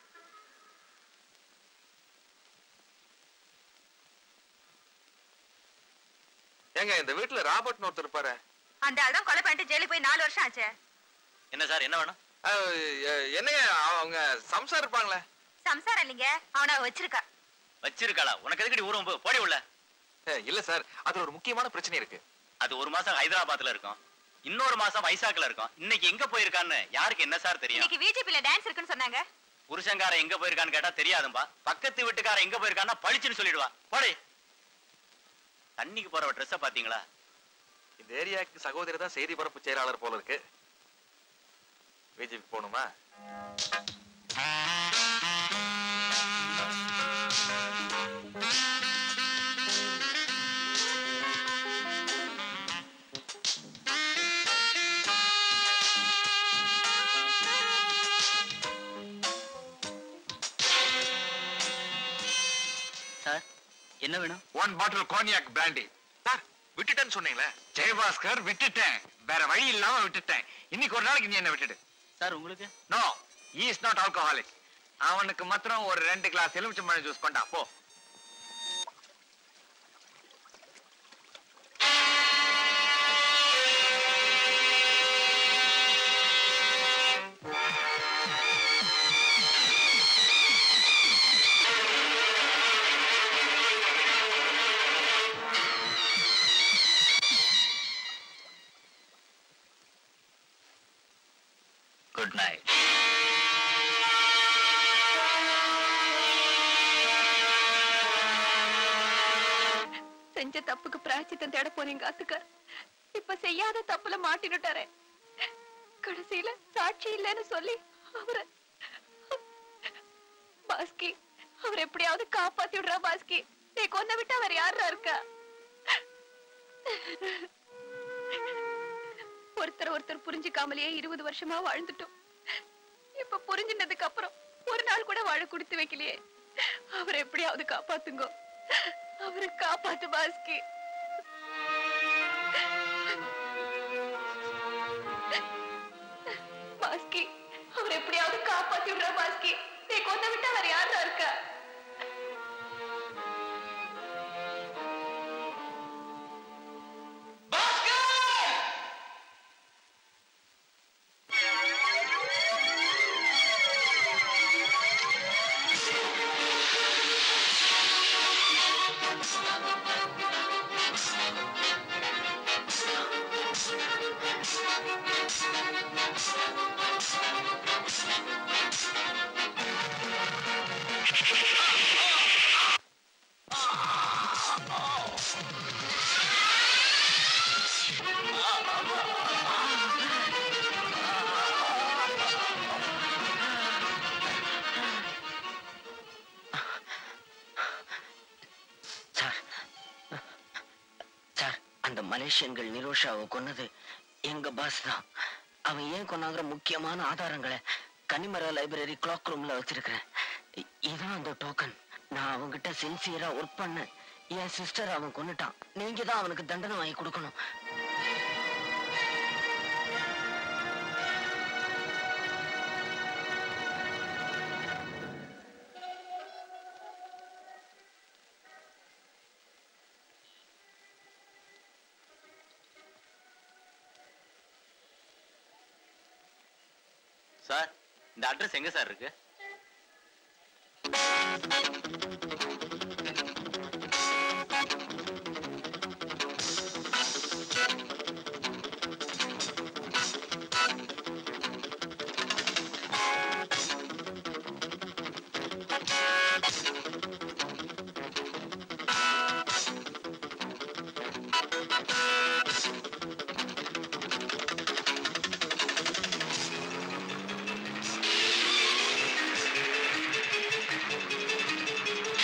ஏங்க இந்த வீட்டுல ராபர்ட்னு ஒருத்தர் இருப்பாரு
அந்த ஆள் தான் கொலை பண்ணிட்டு ஜெயிலுக்கு போய் நாலு வருஷம் ஆச்சு
என்ன சார் என்ன வேணும்
அஹ், எ- என்னங்க அவங்க சம்சார் இருப்பாங்களே
சம்சாரம் இல்லைங்க அவனை வச்சிருக்கா
வச்சிருக்காளா உனக்கு எதுக்கடி ஊரம் போ- போடி உள்ள
அஹ், இல்ல சார் அதுல ஒரு முக்கியமான பிரச்சனை இருக்கு
அது ஒரு மாசம் ஹைதராபாத்ல இருக்கும் இன்னொரு மாசம் வைசாக்ல இருக்கும் இன்னைக்கு எங்க போயிருக்கான்னு யாருக்கு என்ன சார் தெரியும்
இன்னைக்கு பிஜேபில டான்ஸ் இருக்குன்னு சொன்னாங்க
புருஷங்கார எங்க போயிருக்கான்னு கேட்டா தெரியாதும்பா பக்கத்து வீட்டுக்கார எங்க போயிருக்கான்னா பளிச்சுன்னு சொல்லிடுவா போடி தண்ணிக்கு போற ட்ரெஸ்ஸ பாத்தீங்களா
இந்த ஏரியாவுக்கு சகோதரி தான் செய்தி பரப்பு செயலாளர் போல இருக்கு பிஜேபி போகணுமா
சார் என்ன வேணும்
one bottle cognac brandy sir விட்டுட்டு விட்டுட்டேன்னு சொன்னீங்களே
ஜெயபாஸ்கர் விட்டுட்டேன் வேற வழி இல்லாம விட்டுட்டேன் இன்னைக்கு ஒரு நாளைக்கு நீ என்ன விட்டுடு
சார் உங்களுக்கு
நோ இஸ் நாட் ஆல்கஹாலிக் அவனுக்கு மாத்திரம் ஒரு ரெண்டு கிளாஸ் எலுமிச்சம்பழம் ஜூஸ் பண்ணா போ
குட் நைட்
செஞ்ச தப்புக்கு பிராய்ச்சித்தம் தேட போனீங்க ஆத்துக்கார் இப்ப செய்யாத தப்புல மாட்டினுட்டாரே கடைசியில சாட்சி இல்லைன்னு சொல்லி அவரை பாஸ்கி அவர் எப்படியாவது காப்பாத்தி விடுறா பாஸ்கி நீ கொன்ன விட்டு அவர் யாரா இருக்கா ஒருத்தர் ஒருத்தர் புரிஞ்சுக்காமலேயே இருபது வருஷமா வாழ்ந்துட்டோம் இப்ப புரிஞ்சினதுக்கு அப்புறம் ஒரு நாள் கூட வாழ கொடுத்து வைக்கலையே அவரை எப்படியாவது காப்பாத்துங்க அவரை காப்பாத்து பாஸ்கி பாஸ்கி அவர் எப்படியாவது காப்பாத்தி விடுறா பாஸ்கி நீ கொண்ட விட்டு அவர் யாரா இருக்கா
சார் சார் அந்த மலேசியன்கள் நிரோஷாவை கொன்னது எங்க பாஸ் தான் அவன் ஏன் கொன்னாங்கிற முக்கியமான ஆதாரங்களை கனிமர லைப்ரரி கிளாக் ரூம்ல வச்சிருக்கிறேன் இ- இதான் அந்த டோக்கன் நான் அவன்கிட்ட சின்சியரா ஒர்க் பண்ணேன் என் சிஸ்டர் அவன் கொன்னுட்டான் நீங்க தான் அவனுக்கு தண்டனை வாங்கி கொடுக்கணும்
சார் இந்த அட்ரஸ் எங்க சார் இருக்கு
Thank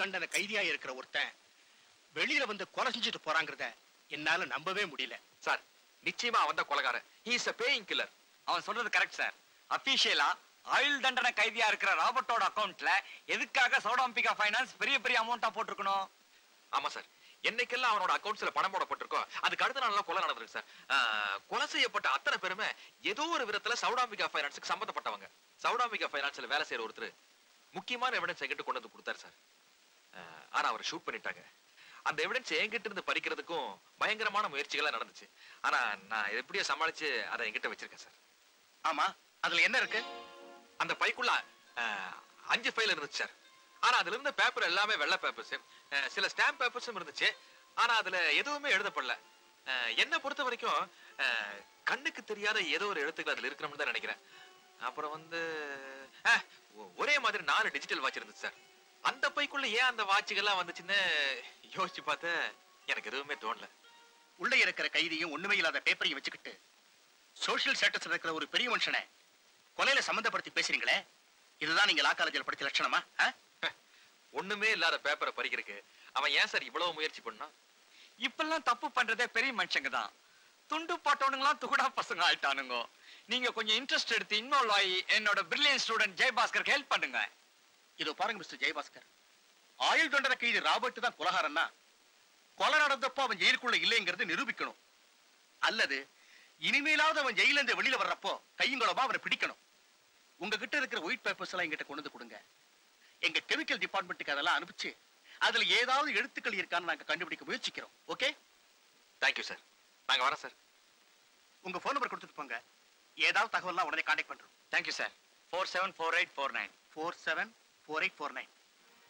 தண்டனை கைதியா இருக்கிற ஒருத்தன் வெளியில வந்து கொலை செஞ்சுட்டு போறாங்கிறத என்னால நம்பவே முடியல
சார் நிச்சயமா அவன் தான் கொலகாரன் he is a paying killer
அவன் சொல்றது கரெக்ட் சார் அபிஷியலா ஆயுள் தண்டனை கைதியா இருக்கிற ராபர்ட்டோட அக்கவுண்ட்ல எதுக்காக சௌடாம்பிகா ஃபைனான்ஸ் பெரிய பெரிய அமௌண்டா போட்டிருக்கணும்
ஆமா சார் என்னைக்கெல்லாம் அவனோட அக்கவுண்ட்ஸ்ல பணம் போடப்பட்டிருக்கோ அதுக்கு அடுத்த நாள்லாம் கொலை நடந்திருக்கு சார் ஆஹ், கொலை செய்யப்பட்ட அத்தனை பேருமே ஏதோ ஒரு விதத்துல சௌடாம்பிகா ஃபைனான்ஸுக்கு சம்பந்தப்பட்டவங்க சௌடாம்பிகா ஃபைனான்ஸ்ல வேலை செய்யற ஒருத்தர் முக்கியமான எவிடன்ஸ் என்கிட்ட கொண்டு வந்து கொடுத்தாரு சார் ஆஹ், ஆனா அவர் ஷூட் பண்ணிட்டாங்க அந்த எவிடன்ஸ் என்கிட்ட இருந்து பறிக்கிறதுக்கும் பயங்கரமான முயற்சிகள்லாம் நடந்துச்சு ஆனா நான் எப்படியோ சமாளிச்சு அதை என்கிட்ட வச்சிருக்கேன் சார்
ஆமா அதுல என்ன இருக்கு
அந்த பைக்குள்ள ஆஹ், அஞ்சு ஃபைல் இருந்துச்சு சார் ஆனா அதுல இருந்த பேப்பர் எல்லாமே வெள்ளை பேப்பர்ஸ் சில ஸ்டாம்ப் பேப்பர்ஸும் இருந்துச்சு ஆனா அதுல எதுவுமே எழுதப்படல ஆஹ், என்னை பொறுத்த வரைக்கும் ஆஹ், கண்ணுக்கு தெரியாத ஏதோ ஒரு எழுத்துக்கள் அதுல இருக்கணும்னு தான் நினைக்கிறேன் அப்புறம் வந்து ஆஹ், ஒ- ஒரே மாதிரி நாலு டிஜிட்டல் வாட்ச் இருந்துச்சு சார் அந்த பைக்குள்ள ஏன் அந்த வாட்சுகள்லாம் வந்துச்சுன்னு யோசிச்சு பார்த்தேன் எனக்கு எதுவுமே தோணல
உள்ள இருக்கிற கைதியும் ஒண்ணுமே இல்லாத பேப்பரையும் வச்சுக்கிட்டு சோஷியல் ஸ்டேட்டஸ் இருக்கிற ஒரு பெரிய மனுஷனை கொலையில சம்பந்தப்படுத்தி பேசுறீங்களே இதுதான் நீங்க லா காலேஜில் படிச்ச லட்சணமா ஆ?
ஒண்ணுமே இல்லாத பேப்பரை பறிக்கிறதுக்கு அவன் ஏன் சார் இவ்வளவு முயற்சி பண்ணான்
இப்பெல்லாம் தப்பு பண்றதே பெரிய மனுஷங்க தான் துண்டு போட்டவனுங்களாம் துகுடா பசங்க ஆயிட்டானுங்க நீங்க கொஞ்சம் இன்ட்ரெஸ்ட் எடுத்து இன்வால்வ் ஆகி என்னோட பிரில்லியன் ஸ்டூடெண்ட் ஜெயபாஸ்கருக்கு ஹெல்ப் பண்ணுங்க
இதோ பாருங்க மிஸ்டர் ஜெயபாஸ்கர் ஆயுள் தண்டனை கைதி ராபர்ட் தான் கொலகாரன்னா கொலை நடந்தப்போ அவன் ஜெயிலுக்குள்ள இல்லைங்கிறது நிரூபிக்கணும் அல்லது இனிமேலாவது அவன் ஜெயில இருந்து வெளியில வர்றப்போ கையுங்களமா அவனை பிடிக்கணும் உங்ககிட்ட இருக்கிற ஒயிட் பேப்பர்ஸ் எல்லாம் எங்கிட்ட கொண்டு வந்து கொடுங்க எங்க கெமிக்கல் டிபார்ட்மெண்ட்டுக்கு அதெல்லாம் அனுப்பிச்சு அதுல ஏதாவது எழுத்துக்கள் இருக்கான்னு நாங்க கண்டுபிடிக்க முயற்சிக்கிறோம் ஓகே
தேங்க்யூ சார் நாங்க வரோம் சார்
உங்க போன் நம்பர் கொடுத்துட்டு போங்க ஏதாவது தகவல்லாம் உடனே கான்டாக்ட் பண்றோம்
thank you sir four seven four eight four nine
four seven four eight four nine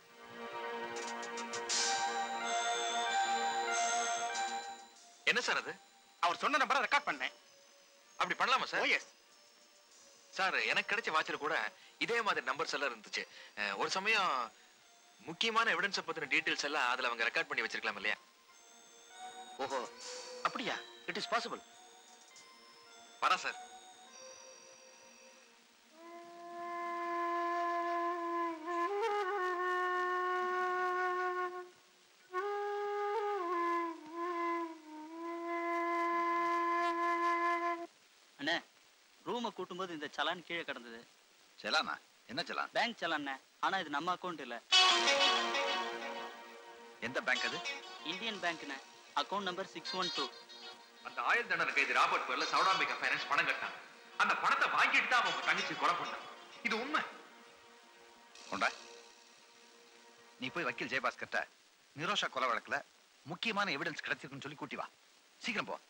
என்ன சார் அது
அவர் சொன்ன நம்பரை ரெக்கார்ட் பண்ணேன்
அப்படி பண்ணலாமா சார்
ஓ எஸ்
சார் எனக்கு கிடைச்ச வாட்சில் கூட இதே மாதிரி நம்பர்ஸ் எல்லாம் இருந்துச்சு அஹ், ஒரு சமயம் முக்கியமான எவிடன்ஸை பத்தின டீடைல்ஸ் எல்லாம் அதுல அவங்க ரெக்கார்ட் பண்ணி வச்சிருக்கலாம் இல்லையா
ஓஹோ அப்படியா இட் இஸ் பாசிபிள்
வரேன் சார்
அண்ணே ரூமை கூட்டும்போது இந்த சலான் கீழே கிடந்தது
செலானா என்ன செலான்
பேங்க் சலான் ஆனா இது நம்ம அக்கவுண்ட் இல்ல
எந்த பேங்க் அது
இந்தியன் பேங்க்ண்ணே account number six one two
அந்த ஆயுள் தண்டனை கைது ராபர்ட் பேர்ல சவுடாம்பிகா ஃபைனான்ஸ் பணம் கட்டான் அந்த பணத்தை வாங்கிட்டு தான் அவங்க தங்கச்சி கொலை பண்ணான் இது உண்மை
உண்டா நீ போய் வக்கீல் ஜெயபாஸ்கர்ட்ட நிரோஷா கொலை வழக்குல முக்கியமான எவிடன்ஸ் கிடைச்சிருக்குன்னு சொல்லி கூட்டி வா சீக்கிரம் போ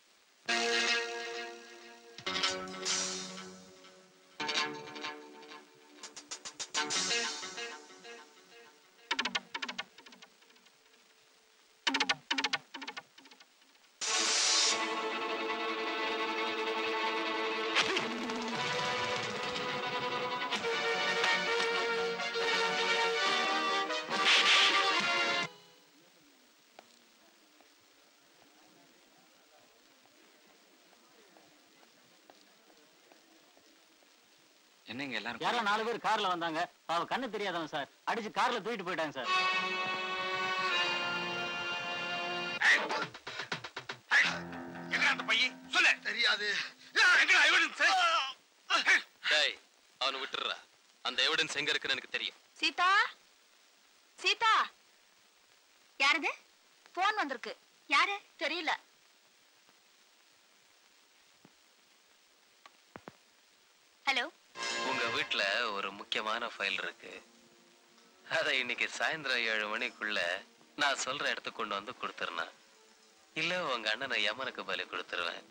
என்னங்க எல்லாரும்
யாரோ நாலு பேர் கார்ல வந்தாங்க அவ கண்ணு தெரியாதவன் சார் அடிச்சு கார்ல தூக்கிட்டு போயிட்டாங்க சார்
எங்க அந்த பையன் சொல்லு தெரியாது எங்க எவிடன்ஸ்
டேய் அவனை விட்டுடுறா அந்த எவிடன்ஸ் எங்க இருக்குன்னு எனக்கு தெரியும்
சீதா சீதா யாருது போன் வந்திருக்கு யாரு தெரியல ஹலோ
உங்க வீட்ல ஒரு முக்கியமான ஃபைல் இருக்கு அதை இன்னைக்கு சாயந்தரம் ஏழு மணிக்குள்ள நான் சொல்ற இடத்துக்கு கொண்டு வந்து கொடுத்துருந்தேன் இல்ல உங்க அண்ணனை யமனுக்கு பலி கொடுத்துருவேன்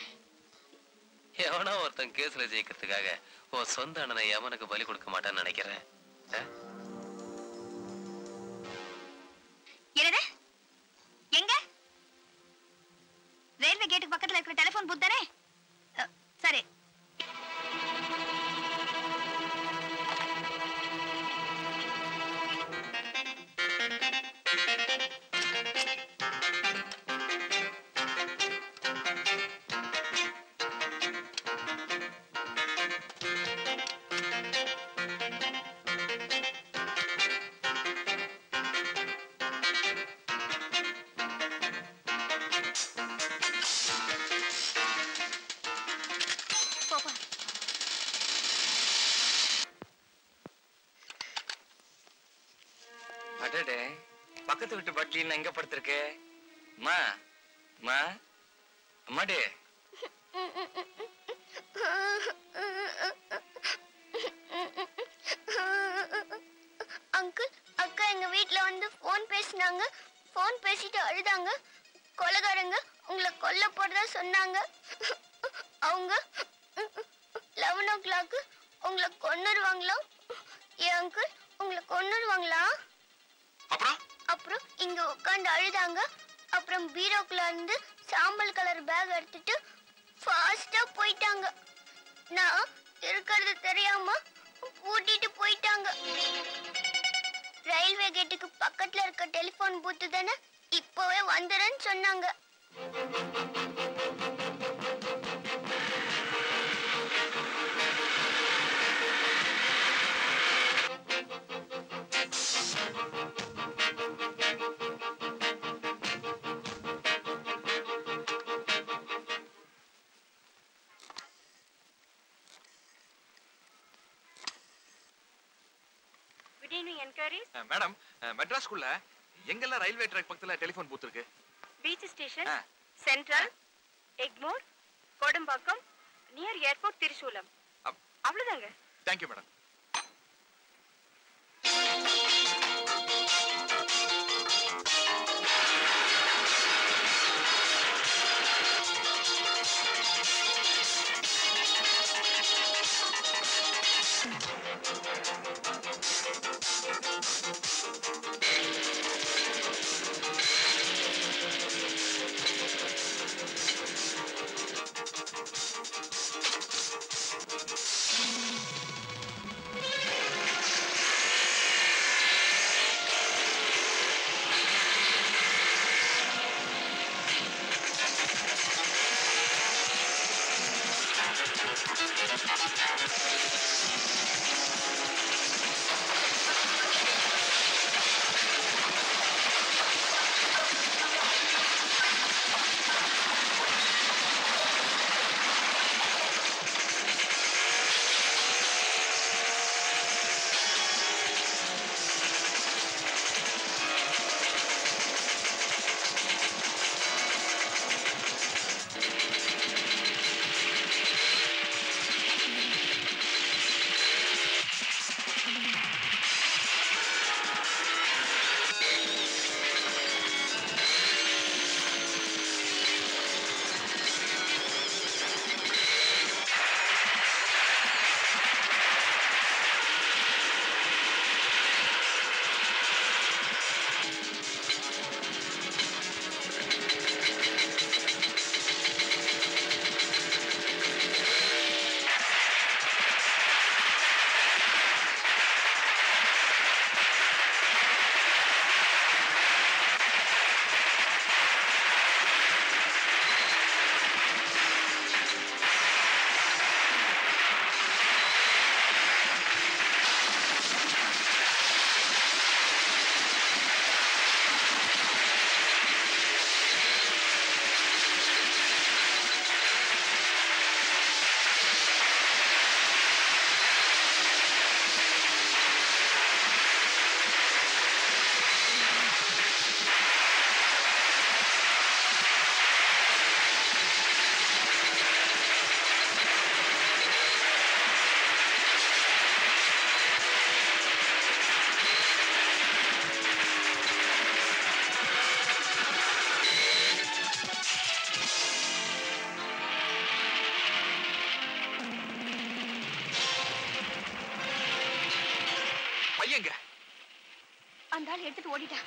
எவனோ ஒருத்தன் கேஸ்ல ஜெயிக்கிறதுக்காக உன் சொந்த அண்ணனை யமனுக்கு பலி கொடுக்க மாட்டான்னு நினைக்கிறேன் ஆ?
என்னது எங்க ரயில்வே கேட்டுக்கு பக்கத்துல இருக்கிற டெலிபோன் பூத் தானே அ, சரி
படுத்திருக்க பக்கத்து வீட்டு பட்லின்னு எங்க படுத்திருக்க அம்மா அம்மா அம்மாடி
அங்கிள் அக்கா எங்க வீட்ல வந்து ஃபோன் பேசினாங்க ஃபோன் பேசிட்டு அழுதாங்க கொலகாரங்க உங்களை கொல்ல போறதா சொன்னாங்க அவங்க லெவன் ஓ கிளாக்கு உங்களை கொன்னுருவாங்களா ஏன் அங்கிள் உங்களை கொன்னுருவாங்களா
அப்புறம்
அப்புறம் இங்க உட்காந்து அழுதாங்க அப்புறம் பீரோக்குள்ள இருந்து சாம்பல் கலர் பேக் எடுத்துட்டு ஃபாஸ்டா போயிட்டாங்க நான் இருக்கிறது தெரியாம பூட்டிட்டு போயிட்டாங்க ரயில்வே கேட்டுக்கு பக்கத்துல இருக்க டெலிபோன் பூத்து தானே இப்பவே வந்துடுன்னு சொன்னாங்க
good evening enquiries
ah, madam ah, மெட்ராஸ்குள்ள எங்கெல்லாம் ரயில்வே ட்ராக் பக்கத்துல டெலிபோன் பூத் இருக்கு
பீச் ஸ்டேஷன்
ஆ.
Central Egmore Kodambakkam near airport Tirusulam அவ்வளவுதாங்க
தேங்க்யூ மேடம் பையங்க
அந்த ஆள் எடுத்துட்டு ஓடிட்டான்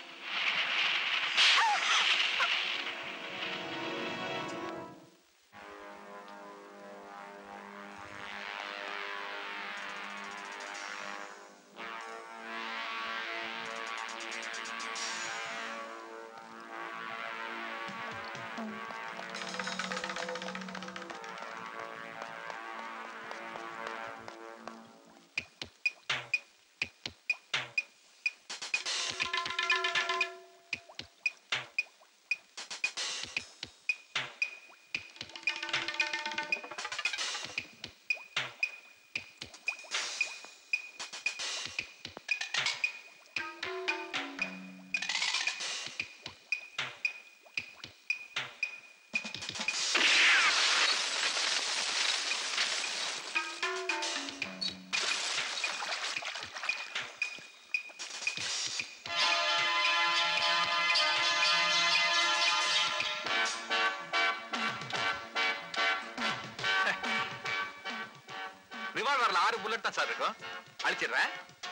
ரிவால்வர்ல ஆறு புல்லட் தான் சார் இருக்கும் அழிச்சிடுறேன்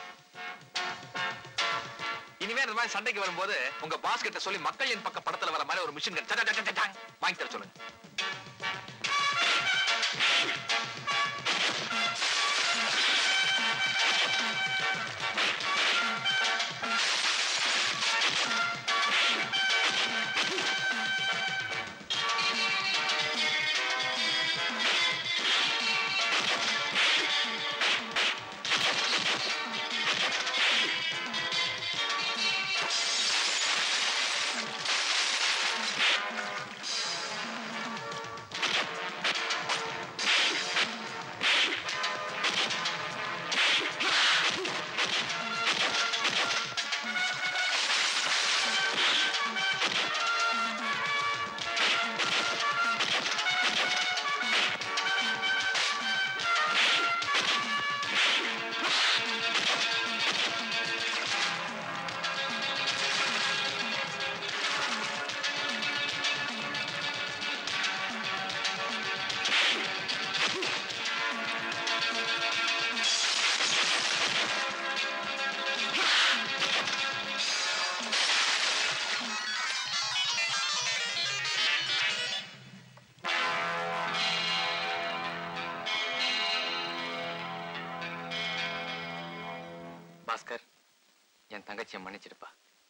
இனிமே இந்த மாதிரி சண்டைக்கு வரும்போது உங்க பாஸ் கிட்ட சொல்லி மக்கள் என் பக்க படத்துல வர மாதிரி ஒரு மிஷின் கன் வாங்கி தர சொல்லுங்க
பாஸ்கர் என் தங்கச்சியை மன்னிச்சிடுப்பா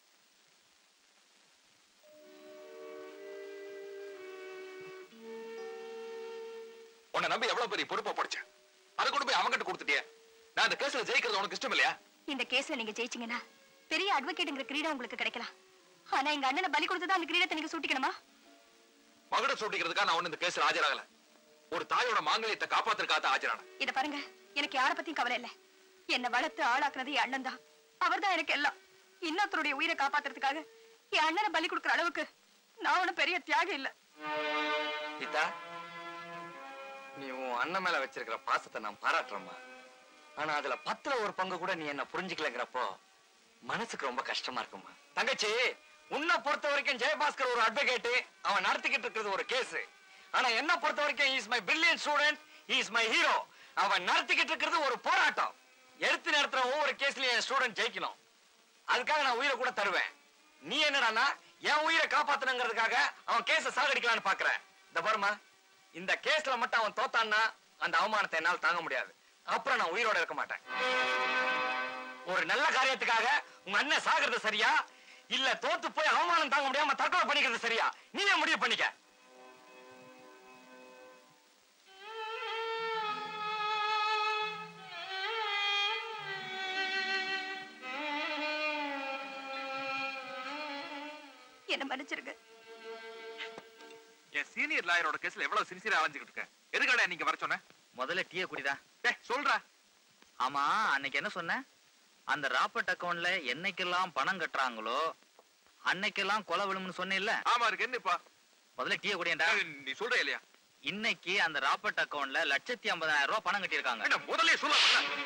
உன்னை நம்பி எவ்வளவு பெரிய பொறுப்பை படிச்சேன் அதை கொண்டு போய் அவங்கிட்ட கொடுத்துட்டியே நான் அந்த கேஸ்ல ஜெயிக்கிறது உனக்கு இஷ்டம் இல்லையா
இந்த கேஸ்ல நீங்க ஜெயிச்சீங்கன்னா பெரிய அட்வொகேட்டுங்கிற கிரீடம் உங்களுக்கு கிடைக்கலாம் ஆனா எங்க அண்ணனை பலி கொடுத்துதான் அந்த கிரீடத்தை நீங்க சூட்டிக்கணுமா
மகுட சூட்டிக்கிறதுக்காக நான் ஒண்ணு இந்த கேஸ்ல ஆஜராகல ஒரு தாயோட மாங்கல்யத்தை காப்பாத்துறதுக்காக ஆஜரான
இத பாருங்க எனக்கு யார பத்தியும் கவலை இல்ல என்ன வளர்த்து ஆளாக்குனது என் அண்ணன் தான் அவர்தான் எனக்கு எல்லாம் இன்னொருத்தருடைய உயிரை காப்பாத்துறதுக்காக என் அண்ணனை பலி கொடுக்கிற அளவுக்கு நான் ஒண்ணும் பெரிய தியாகம் இல்ல
கீதா நீ உன் அண்ணன் மேல வச்சிருக்கிற பாசத்தை நான் பாராட்டுறேம்மா ஆனா அதுல பத்துல ஒரு பங்கு கூட நீ என்ன புரிஞ்சுக்கலங்கிறப்போ மனசுக்கு ரொம்ப கஷ்டமா இருக்குமா தங்கச்சி உன்னை பொறுத்த வரைக்கும் ஜெயபாஸ்கர் ஒரு அட்வொகேட் அவன் நடத்திக்கிட்டு இருக்கிறது ஒரு கேஸ் ஆனா என்ன பொறுத்த வரைக்கும் is my brilliant student is my hero அவன் நடத்திக்கிட்டு இருக்கிறது ஒரு போராட்டம் எடுத்து நடத்துற ஒவ்வொரு கேஸ்லயும் என் ஸ்டூடெண்ட் ஜெயிக்கணும் அதுக்காக நான் உயிரை கூட தருவேன் நீ என்னடான்னா என் உயிரை காப்பாத்தணுங்கிறதுக்காக அவன் கேஸ சாகடிக்கலாம்னு பாக்குற இந்த பாருமா இந்த கேஸ்ல மட்டும் அவன் தோத்தான்னா அந்த அவமானத்தை என்னால தாங்க முடியாது அப்புறம் நான் உயிரோட இருக்க மாட்டேன் ஒரு நல்ல காரியத்துக்காக உங்க அண்ணன் சாகிறது சரியா இல்ல தோத்து போய் அவமானம் தாங்க முடியாம தற்கொலை பண்ணிக்கிறது சரியா நீயே முடிவு பண்ணிக்க
என்ன மன்னிச்சிருங்க
என் சீனியர் லாயரோட கேஸ்ல எவ்வளவு சின்சியரா அலைஞ்சுக்கிட்டு இருக்கேன் எதுக்காடா நீங்க வர சொன்ன
முதல்ல டீயை குடிதா
டேய் சொல்றா
ஆமா அன்னைக்கு என்ன சொன்ன அந்த ராபர்ட் அக்கவுண்ட்ல என்னைக்கெல்லாம் பணம் கட்டுறாங்களோ அன்னைக்கெல்லாம் கொலை விழும்னு சொன்னேன்ல
ஆமா இருக்கு என்னப்பா
முதல்ல டீயை குடியேன்டா
நீ சொல்ற இல்லையா
இன்னைக்கு அந்த ராபர்ட் அக்கவுண்ட்ல லட்சத்தி ஐம்பதாயிரம் ரூபாய் பணம் கட்டியிருக்காங்க
என்ன முதல்ல சொல்ல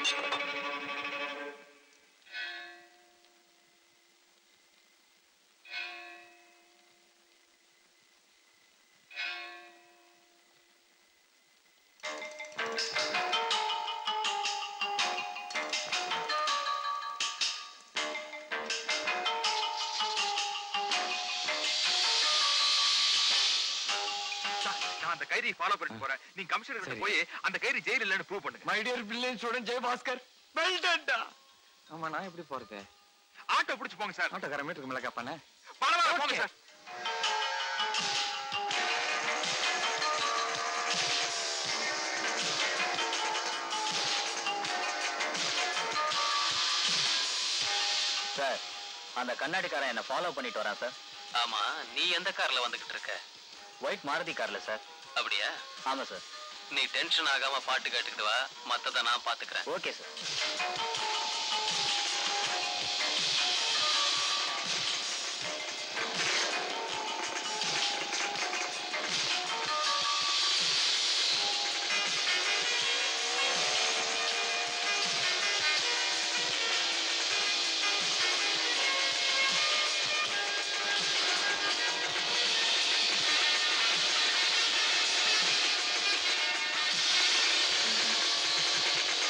நான் அந்த கைதியை ஃபாலோ பண்ணிட்டு போறேன் நீ கமிஷனர் கிட்ட போய் அந்த கைதி ஜெயில் இல்லைன்னு ப்ரூவ் பண்ணுங்க
my dear brilliant student Jayabhaskar well டன்டா ஆமா நான் எப்படி போறது
ஆட்டோ பிடிச்சு போங்க சார்
ஆட்டோக்கார மீட்டருக்கு மேல கேப்பானே
பரவாயில்ல போங்க
Okay.
சார்
சார் அந்த கண்ணாடிக்காரன் என்ன ஃபாலோ பண்ணிட்டு வரான் சார்
ஆமா நீ எந்த கார்ல வந்துகிட்டு இருக்க
ஒயிட் மாருதி கார்ல சார்
அப்படியா
ஆமா சார்
நீ டென்ஷன் ஆகாம பாட்டு கேட்டுக்கிட்டு வா மத்தத நான் பாத்துக்கிறேன்
ஓகே சார்
ஆ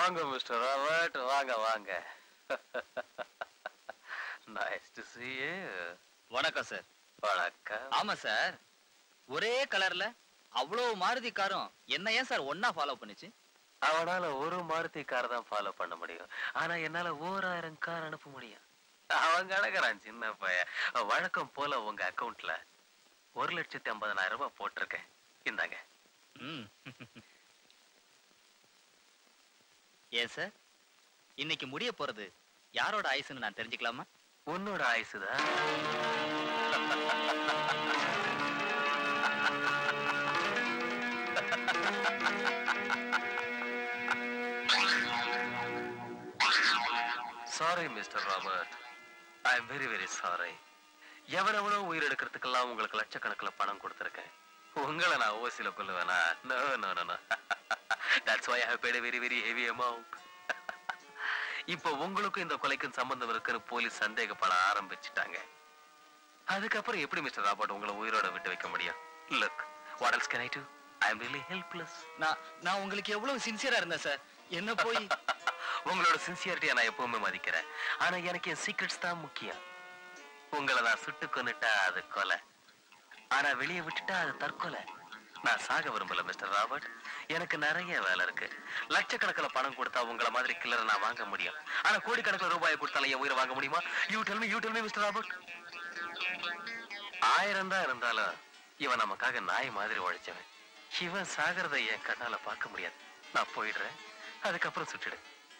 வாங்க மிஸ்டர் ராபர்ட் வாங்க வாங்க நைஸ் டு see you
வணக்கம் சார்
வணக்கம்
ஆமா சார் ஒரே கலர்ல அவ்வளவு மாருதி காரும் என்ன ஏன் சார் ஒன்னா ஃபாலோ பண்ணுச்சு
அவனால ஒரு மாருதி கார் தான் ஃபாலோ பண்ண முடியும் ஆனா என்னால ஓராயிரம் கார் அனுப்ப முடியும் அவன் கிடக்குறான் சின்ன பையன் வழக்கம் போல உங்க அக்கவுண்ட்ல ஒரு லட்சத்தி ஐம்பதனாயிரம் ரூபாய் போட்டிருக்கேன் இந்தாங்க
ம் ஏன் சார் இன்னைக்கு முடிய போறது யாரோட ஆயுசுன்னு நான் தெரிஞ்சுக்கலாமா
உன்னோட ஆயுசுதான் sorry mister Robert I am very very sorry எவனெவனோ உயிர் எடுக்கிறதுக்கெல்லாம் உங்களுக்கு லட்சக்கணக்கில் பணம் கொடுத்துருக்கேன் உங்களை நான் ஓசில கொல்லுவேனா no no no no that's why I paid very very heavy amount இப்போ உங்களுக்கும் இந்த கொலைக்கும் சம்பந்தம் இருக்குன்னு போலீஸ் சந்தேகப்பட ஆரம்பிச்சிட்டாங்க அதுக்கப்புறம் எப்படி மிஸ்டர் ராபர்ட் உங்களை உயிரோட விட்டு வைக்க முடியும் look what else can I do I am really helpless
நான் நான் உங்களுக்கு எவ்வளவு சின்சியரா இருந்தேன் சார் என்ன போய்
உங்களோட சின்சியரிட்டியை நான் எப்பவுமே மதிக்கிறேன் ஆனா எனக்கு என் சீக்ரெட்ஸ் தான் முக்கியம் உங்களை நான் சுட்டு கொன்னுட்டா அது கொலை ஆனா வெளியே விட்டுட்டா அது தற்கொலை நான் சாக விரும்பல மிஸ்டர் ராபர்ட் எனக்கு நிறைய வேலை இருக்கு லட்சக்கணக்கில் பணம் கொடுத்தா உங்கள மாதிரி கில்லரை நான் வாங்க முடியும் ஆனா கோடிக்கணக்கில் ரூபாயை கொடுத்தாலும் என் உயிரை வாங்க முடியுமா you tell me you tell me mister Robert ஆயிரம் தான் இருந்தாலும் இவன் நமக்காக நாய் மாதிரி உழைச்சவன் இவன் சாகிறத என் கண்ணால பார்க்க முடியாது நான் போயிடுறேன் அதுக்கப்புறம் சுட்டுடு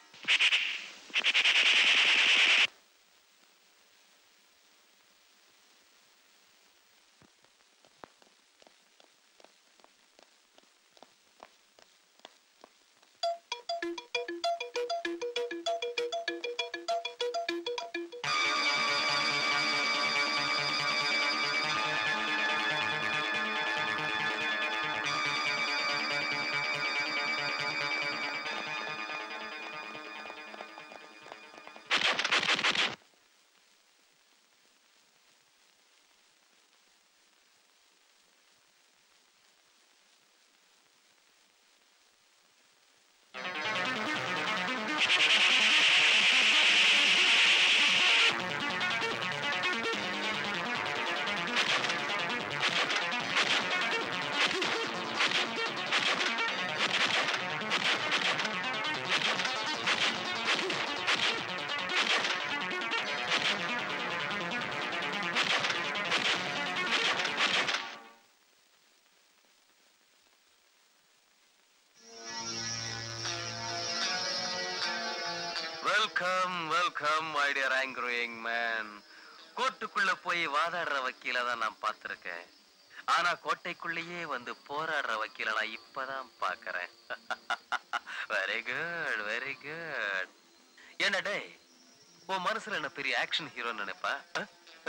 welcome welcome my dear angry young man கோர்ட்டுக்குள்ள போய் வாதாடுற வக்கீல தான் நான் பார்த்திருக்கேன் ஆனா கோட்டைக்குள்ளேயே வந்து போராடுற வக்கீல நான் இப்பதான் பார்க்கறேன் வெரி குட் வெரி குட் என்ன டேய் உன் மனசுல என்ன பெரிய ஆக்ஷன் ஹீரோன்னு நினைப்பா அஹ்?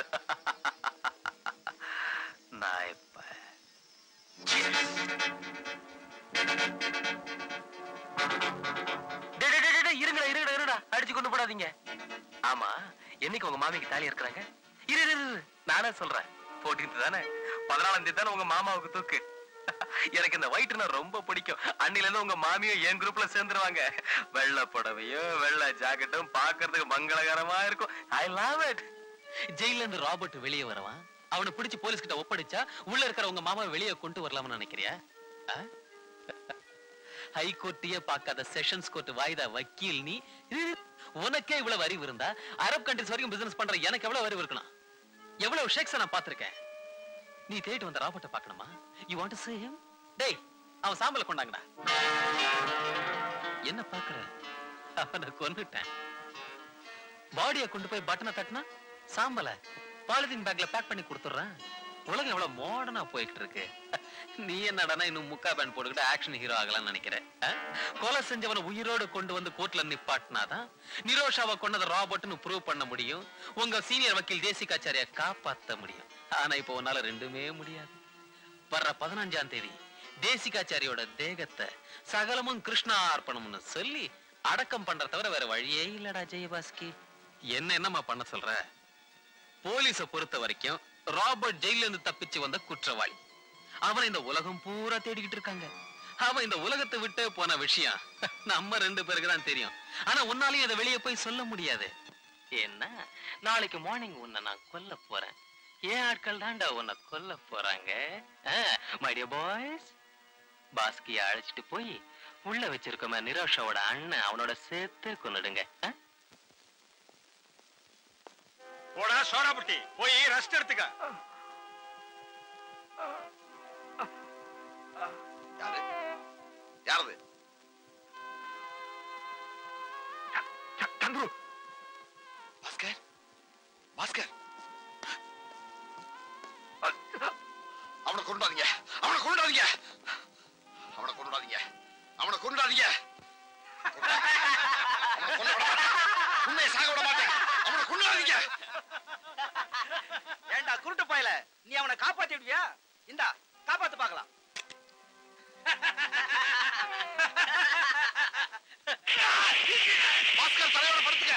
நான் இப்ப டேய், டேய், டேய், டேய், இருங்கடா இருங்கடா இருங்கடா அடிச்சு கொண்டு போடாதீங்க ஆமா என்னைக்கு உங்க மாமிக்கு தாலி இருக்கிறாங்க இரு இரு, இரு நானே சொல்றேன் போட்டீங்க தானே பதினாலாம் தேதி தானே உங்க மாமாவுக்கு தூக்கு எனக்கு இந்த ஒயிட்னா ரொம்ப பிடிக்கும் அன்னில இருந்து உங்க மாமியும் என் குரூப்ல சேர்ந்துருவாங்க வெள்ளை புடவையும் வெள்ளை ஜாக்கெட்டும் பாக்குறதுக்கு மங்களகரமா இருக்கும் ஐ லவ் இட்
ஜெயில இருந்து ராபர்ட் வெளியே வரவான் அவனை பிடிச்சு போலீஸ் கிட்ட ஒப்படைச்சா உள்ள இருக்கிற உங்க மாமா வெளியே கொண்டு வரலாம்னு நினைக்கிறியா ஹை கோர்ட்டையே பார்க்காத செஷன்ஸ் கோர்ட் வாய்தா வக்கீல் நீ இரு, உனக்கே இவ்வளவு அறிவு இருந்தா அரப் கண்ட்ரிஸ் வரைக்கும் பிசினஸ் பண்ற எனக்கு எவ்வளவு அறிவு இருக்கணும் எவ்வளவு ஷேக்ஸ் நான் பார்த்திருக்கேன் நீ தேடிட்டு வந்த ராபர்ட்ட பார்க்கணுமா you want to see him டேய் அவன் சாம்பல கொண்டாங்கடா என்ன பாக்குற அவனை கொன்னுட்டேன் பாடியை கொண்டு போய் பட்டனை தட்டினா சாம்பல பாலிதீன் பேக்ல பேக் பண்ணி கொடுத்துட்றேன் உலகம் எவ்வளவு மாடர்னா போயிட்டு இருக்கு நீ என்னடானா இன்னும் முக்கா பேண்ட் போட்டுக்கிட்டு ஆக்ஷன் ஹீரோ ஆகலாம்னு நினைக்கிற ஆ? கொலை செஞ்சவனை உயிரோடு கொண்டு வந்து கோர்ட்ல நிப்பாட்டினாதான் நிரோஷாவை கொண்டதை ராபர்ட்னு ப்ரூவ் பண்ண முடியும் உங்க சீனியர் வக்கீல் தேசிகாச்சாரிய காப்பாத்த முடியும் ஆனா இப்போ உன்னால ரெண்டுமே முடியாது வர்ற பதினஞ்சாம் தேதி தேசிகாச்சாரியோட தேகத்தை சகலமும் கிருஷ்ணா அர்ப்பணம்னு சொல்லி அடக்கம் பண்ற தவிர வேற வழியே இல்லடா ஜெயபாஸ்கி என்ன என்னம்மா பண்ண சொல்ற போலீஸ பொறுத்த வரைக்கும் ராபர்ட் ஜெயில இருந்து தப்பிச்சு வந்த குற்றவாளி அவனை இந்த உலகம் பூரா தேடிக்கிட்டு இருக்காங்க அவன் இந்த உலகத்தை விட்டு போன விஷயம் நம்ம ரெண்டு பேருக்கு தான் தெரியும் ஆனா உன்னாலையும் அதை வெளியே போய் சொல்ல முடியாது என்ன நாளைக்கு மார்னிங் உன்னை நான் கொல்ல போறேன் ஏன் ஆட்கள் தான்டா உன்னை கொல்ல போறாங்க மை டியர் பாய்ஸ் பாஸ்கிய அழைச்சிட்டு போய் உள்ள வச்சிருக்கோமே நிரோஷாவோட அண்ணன் அவனோட சேர்த்து கொன்னுடுங்க ஆ?
போடா சோடாபுட்டி போய் ரெஸ்ட் எடுத்துக்க
யாரு யாரது
சந்துரு
பாஸ்கர் பாஸ்கர் அவனை கொண்டாதீங்க அவனை கொண்டாதீங்க அவனை கொண்டாதீங்க அவனை கொண்டாதீங்க அவனை கொல்ல விட மாட்டேன். உன்னை சாக விட மாட்டேன் அவனை கொண்டாதீங்க
ஏண்டா குருட்டு பாயல நீ அவனை காப்பாத்தி விடுவியா இந்தா காப்பாத்து பார்க்கலாம்
பாஸ்கர் தலைவரை படுத்துக்க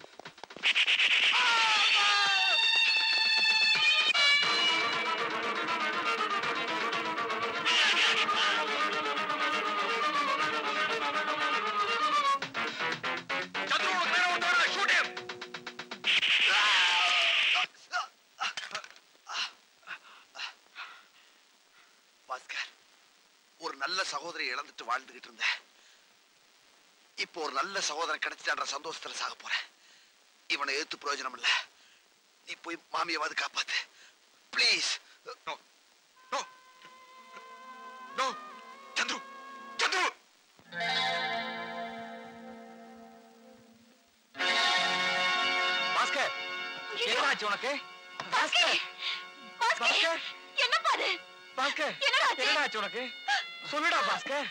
பாஸ்கர் ஒரு நல்ல சகோதரி இழந்துட்டு வாழ்ந்துகிட்டு இருந்தேன் இப்போ ஒரு நல்ல சகோதரன் கிடைச்சிட்டான்ற சந்தோஷத்துல சாக போறேன் இவனை ஏத்து பிரயோஜனம் இல்ல நீ போய் மாமியவாது காப்பாத்து please no no no Chandru Chandru
Bhaskar என்னாச்சு உனக்கு பாஸ்கர் பாஸ்கர்
என்ன பாரு
பாஸ்கர்
என்னடா ஆச்சு?
என்னடாச்சு உனக்கு சொல்லுடா பாஸ்கர்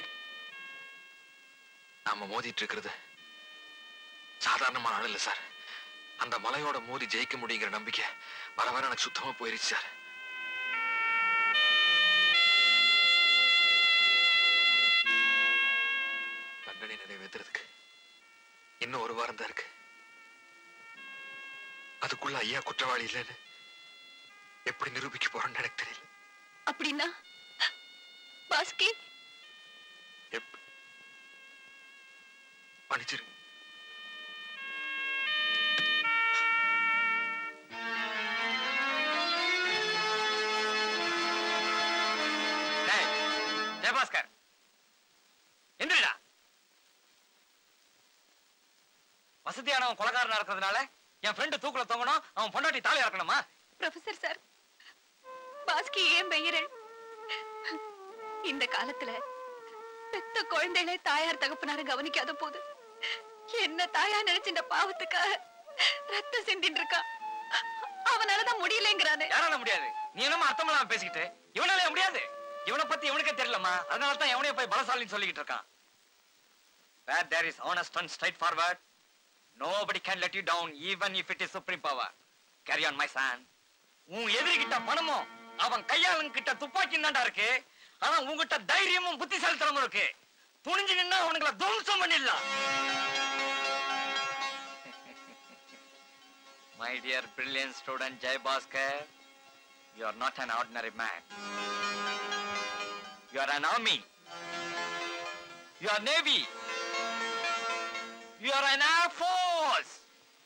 நாம மோதிட்டு இருக்கிறது சாதாரணமான ஆள் இல்ல சார் அந்த மலையோட மோதி ஜெயிக்க முடியுங்கிற நம்பிக்கை வர வர எனக்கு சுத்தமா போயிருச்சு சார் தண்டனை நிறைவேற்றுறதுக்கு இன்னும் ஒரு வாரம் தான் இருக்கு அதுக்குள்ள ஐயா குற்றவாளி இல்லைன்னு எப்படி நிரூபிக்க போறோம்னு எனக்கு தெரியல
அப்படின்னா பாஸ்கி
எப் மன்னிச்சிருங்க
டேய், ஜெயபாஸ்கர் எந்திரிடா வசதியானவன் கொலகாரனா இருக்கிறதுனால என் ஃப்ரெண்டு தூக்குல தொங்கணும் அவன் பொண்டாட்டி தாலி இறக்கணுமா
ப்ரொஃபசர் சார் பாஸ்கி ஏன் பெயரன் இந்த காலத்துல பெத்த குழந்தைகளை தாயார் தகப்பனாரு கவனிக்காத போது என்ன தாயா நினைச்ச இந்த பாவத்துக்காக ரத்தம் சிந்தின்னு இருக்கா அவனாலதான் முடியலங்கிறானே
யாரால முடியாது நீ என்னமா அர்த்தமெல்லாம் பேசிக்கிட்டு இவனால முடியாது இவனை பத்தி இவனுக்கே தெரியலமா அதனால தான் எவனையும் போய் பலசாலின்னு சொல்லிக்கிட்டு இருக்கான் Where there is honest and straightforward, nobody can let you down even if it is supreme power. Carry on, my son. உன் எதிரிகிட்ட பணமும் அவன் கையாளுங்க கிட்ட துப்பாக்கி தான்டா இருக்கு ஆனா உன்கிட்ட தைரியமும் புத்திசாலித்தனமும் இருக்கு துணிஞ்சு நின்னா அவனுங்களை துவம்சம் பண்ணிடலாம் My dear brilliant student Jai Bhaskar, you are not an ordinary man. You are an army. You are navy. You are an air force.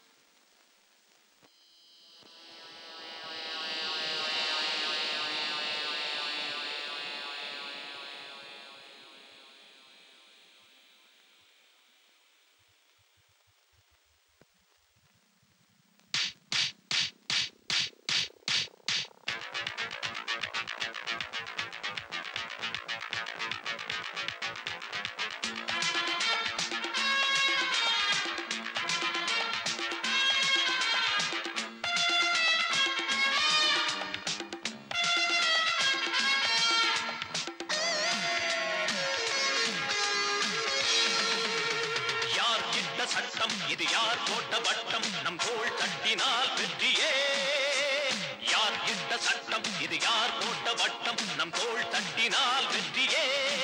யார் இட்ட சட்டம் இது யார் போட்ட வட்டம் நம் தோள் தட்டினால் வெற்றியே யார் இட்ட சட்டம் இது யார் போட்ட வட்டம் நம் தோள் தட்டினால் வெற்றியே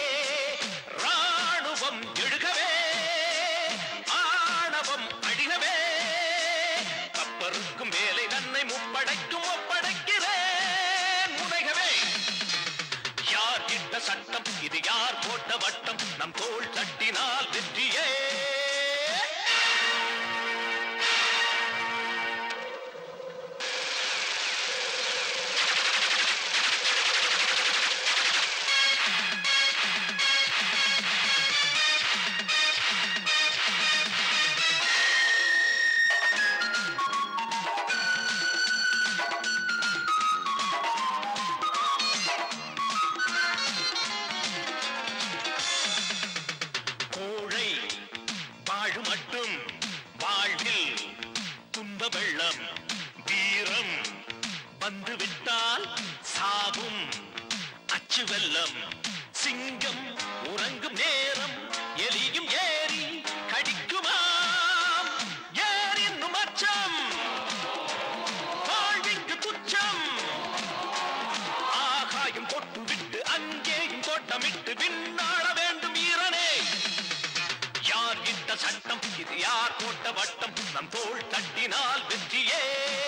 ராணுவம் எழுகவே ஆணவம் அழிகவே கப்பருக்கும் வேலை நன்னை முப்படைக்கும் ஒப்படைக்கிறேன் முனைகவே யார் இட்ட சட்டம் இது யார் போட்ட வட்டம் நம் தோள் தட்டினால் வெற்றியே கோழை வாழு மட்டும் வாழ்வில் துன்ப வெள்ளம் வீரம் வந்து விட்டால் சாவும் அச்சு வெள்ளம் சிங்கம் உறங்கும் நேரம் எலியும் ஏறி கடிக்குமாம் ஏறின்னும் அச்சம் வாழ்விற்கு துச்சம் ஆகாயம் தொட்டு விட்டு அங்கேயும் தோட்டமிட்டு விண்ணாட வேண்டும் ஈரனே யார் இட்ட சட்டம் இது யார் போட்ட வட்டம் நம் தோள் தட்டினால் வெற்றியே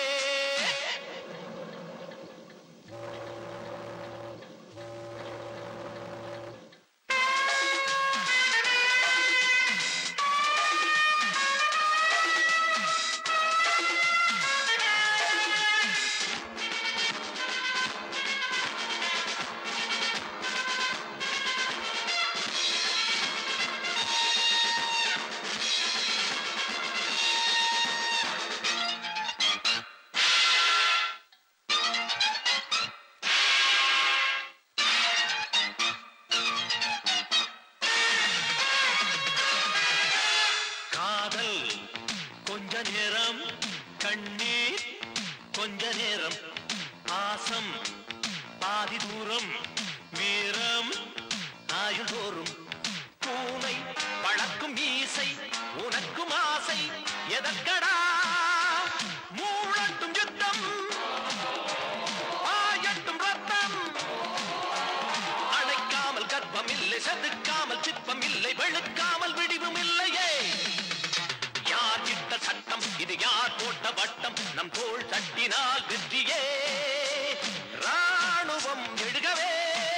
காதல் கொஞ்ச நேரம் கண்ணீர் கொஞ்ச நேரம் பாசம் பாதி தூரம் வீரம் ஆயுள் தோறும் பூனை பழக்கும் மீசை உனக்கும் ஆசை எதற்கடா மூழட்டும் யுத்தம் ஆயட்டும் ரத்தம் அணைக்காமல் கர்ப்பம் இல்லை செதுக்காமல் சிற்பம் இல்லை வெளுக்காமல் விடிவும் இல்லையே யார் இட்ட சட்டம் இது யார் போட்ட வட்டம் நம் தோள் தட்டினால் வெற்றியே ராணுவம் எழுகவே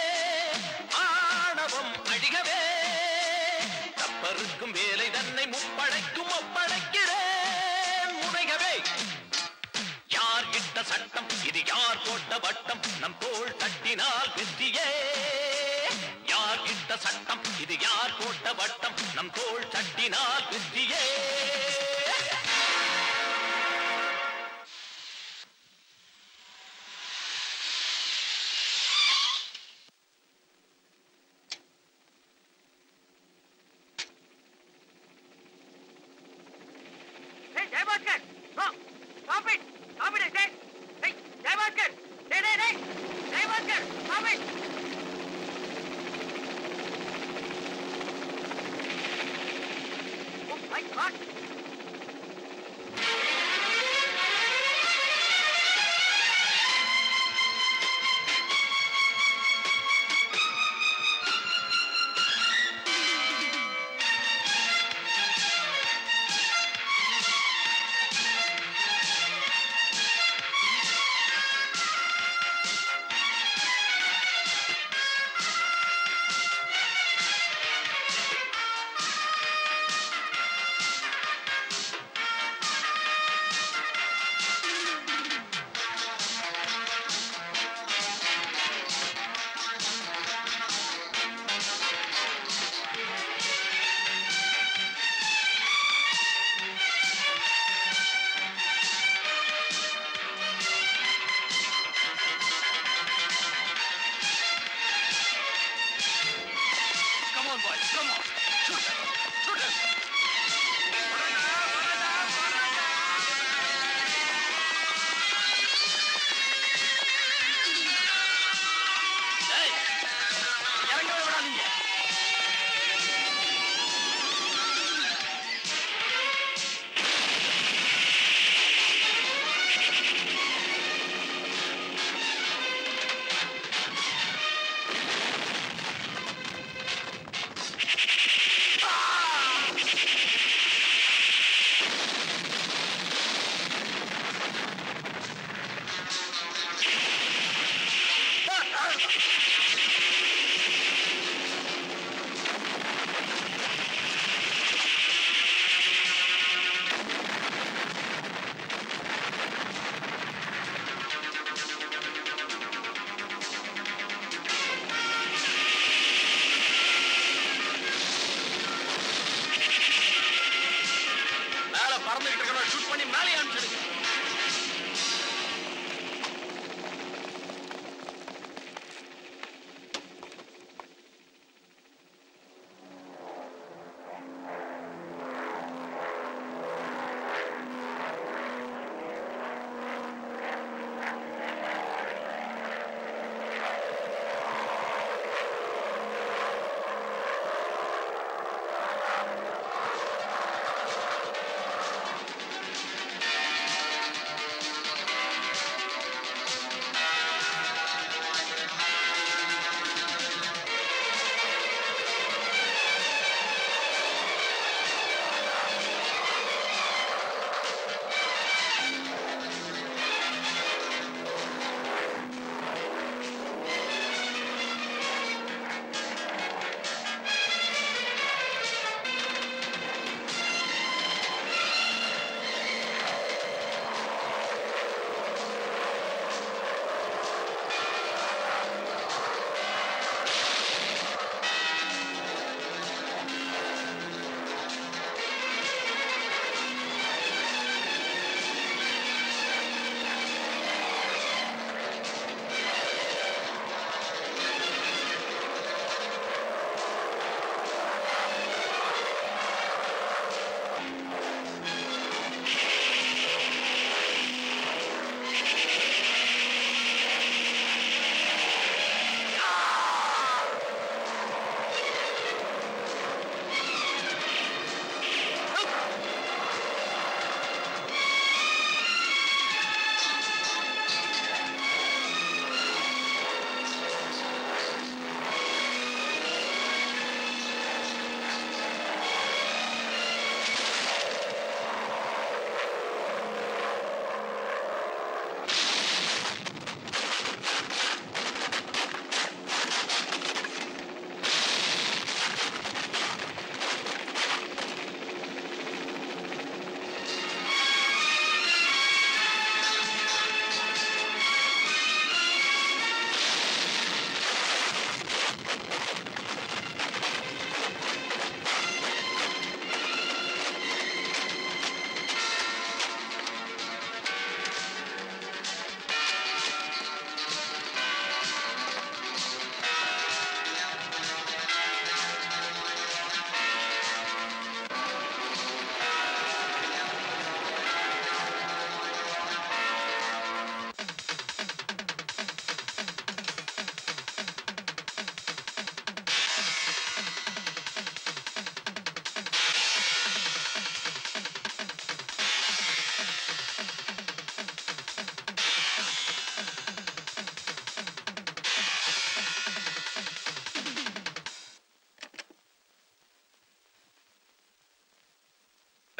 ஆணவம் அழிகவே தப்பருக்கும் வேலை தன்னை முப்படைக்கும் ஒப்படைக்கிறேன் முனைகவே யார் இட்ட சட்டம் இது யார் போட்ட வட்டம் நம் தோள் தட்டினால் வெற்றியே யார் இட்ட சட்டம் இது யார் போட்ட வட்டம் நம் தோள் தட்டினால் வெற்றியே
Hey, Jayabhaskar! No! Stop it! Stop it, I said! Hey, Jayabhaskar! Hey, hey, hey! Jayabhaskar! Stop it! Oh, my God!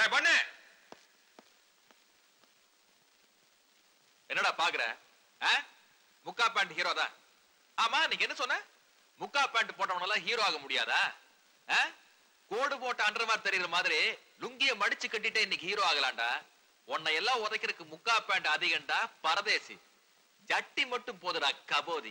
ஏய், பண்ணு என்னடா பாக்குற ஆ? முக்கா பேண்ட் ஹீரோ தான் ஆமா நீங்க என்ன சொன்ன முக்கா பேண்ட் போட்டவனெல்லாம் ஹீரோ ஆக முடியாதா ஆ? கோடு போட்ட அண்டர்வார் தெரியுற மாதிரி லுங்கிய மடிச்சு கட்டிட்டு இன்னைக்கு ஹீரோ ஆகலாம்டா உன்னை எல்லாம் உதைக்கிறதுக்கு முக்கா பேண்ட் அதிகம்டா பரதேசி ஜட்டி மட்டும் போதுடா கபோதி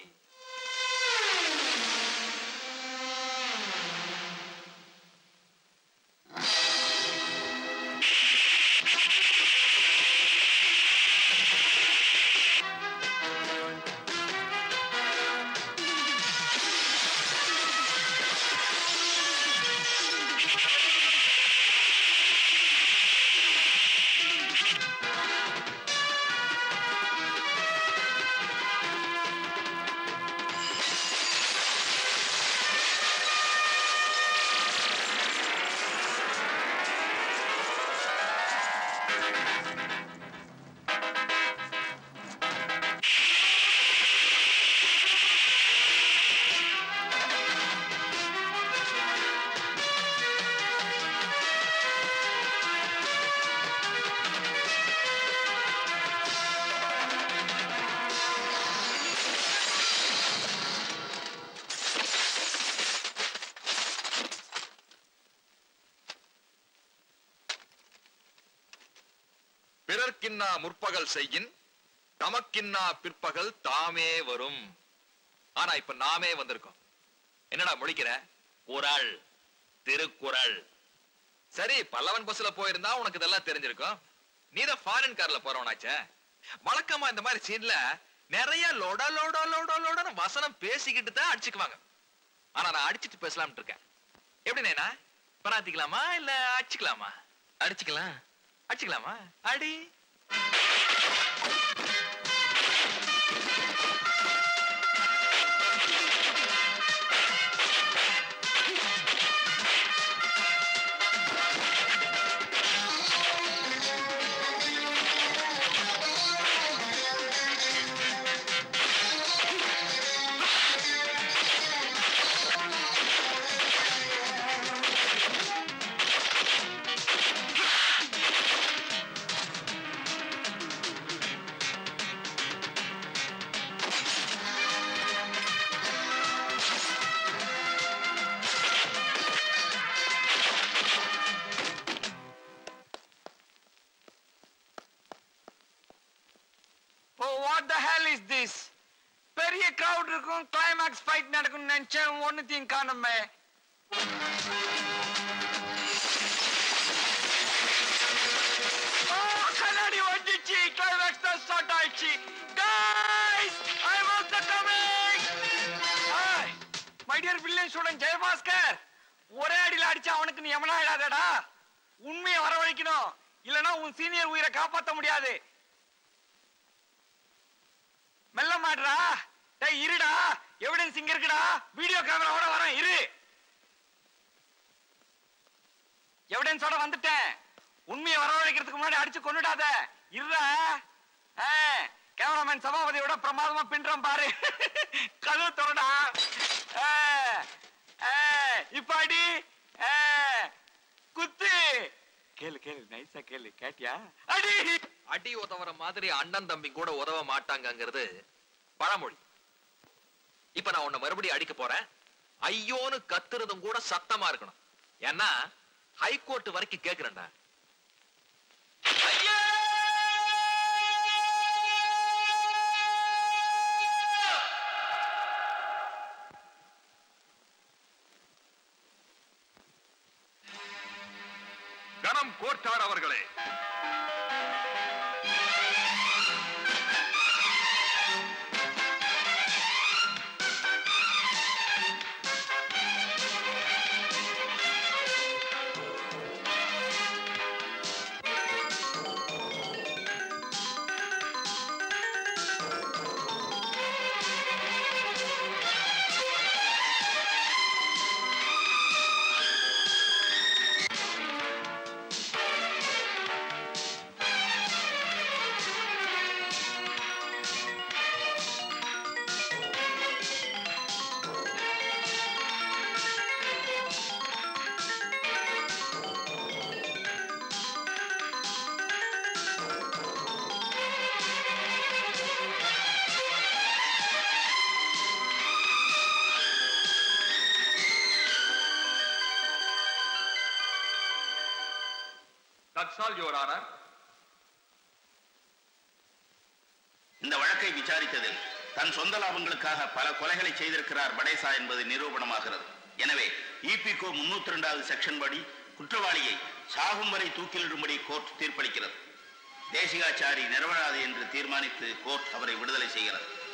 பிறர்க்கின்னா முற்பகல் செய்யின் தமக்கின்னா பிற்பகல் தாமே வரும் ஆனா இப்ப நாமே வந்திருக்கோம் என்னடா முழிக்கிற குரல் திருக்குறள் சரி பல்லவன் பஸ்ல போயிருந்தா உனக்கு இதெல்லாம் தெரிஞ்சிருக்கும் நீ தான் ஃபாரின் கார்ல போறவனாச்சே வழக்கமா இந்த மாதிரி சீன்ல நிறைய லொட லொட லொட லொடன்னு வசனம் பேசிக்கிட்டு தான் அடிச்சுக்குவாங்க ஆனா நான் அடிச்சிட்டு பேசலாம்னு இருக்கேன் எப்படி நேனா பராத்திக்கலாமா இல்ல அடிச்சுக்கலாமா
அடிச்சுக்கலாம்
அடிச்சுக்கலாமா அடி
Oh, what the hell is this? பெரிய crowd இருக்கும் கிளைமாக்ஸ் ஃபைட் நடக்கும்னு நினைச்சேன் ஒன்னுத்தையும் காணுமே Oh, கண்ணாடி வந்துச்சு கிளைமாக்ஸ் தான் ஸ்டார்ட் ஆயிடுச்சு guys i was the coming hi my dear villain student Jayabaskar ஒரே அடியில அடிச்சா அவனுக்கு நீ எமனா ஆயிடாதடா உண்மையை வரவழைக்கணும் இல்லனா உன் சீனியர் உயிரை காப்பாத்த முடியாது மெல்ல மாட்றா டேய் இருடா எவிடன்ஸ் இங்க இருக்குடா வீடியோ கேமராவோட வரேன் இரு எவிடன்ஸோட வந்துட்டேன் உண்மையை வரவழைக்கிறதுக்கு முன்னாடி அடிச்சு கொன்னுடாத இருடா கேமராமேன் சபாபதியோட பிரமாதமா பின்றோம் பாரு கதவு தொடடா இப்ப அடி ஆ, குத்து கேளு கேளு நைஸா கேளு கேட்டியா அடி
அடி உதவுற மாதிரி அண்ணன் தம்பி கூட உதவ மாட்டாங்கங்கிறது பழமொழி இப்ப நான் உன்னை மறுபடியும் அடிக்க போறேன் ஐயோன்னு கத்துறதும் கூட சத்தமா இருக்கணும் ஏன்னா ஹைகோர்ட் வரைக்கும் கேக்குறேன்டா
கணம் கோர்ட்டார் அவர்களே
தட்ஸ் ஆல் யுவர் ஆனர்
இந்த வழக்கை விசாரித்ததில் தன் சொந்த லாபங்களுக்காக பல கொலைகளை செய்திருக்கிறார் படேசா என்பது நிரூபணமாகிறது எனவே இபிகோ முன்னூத்தி ரெண்டாவது செக்ஷன் படி குற்றவாளியை சாகும் வரை தூக்கிலிடும்படி கோர்ட் தீர்ப்பளிக்கிறது தேசிகாச்சாரி நிரவராது என்று தீர்மானித்து கோர்ட் அவரை விடுதலை செய்கிறது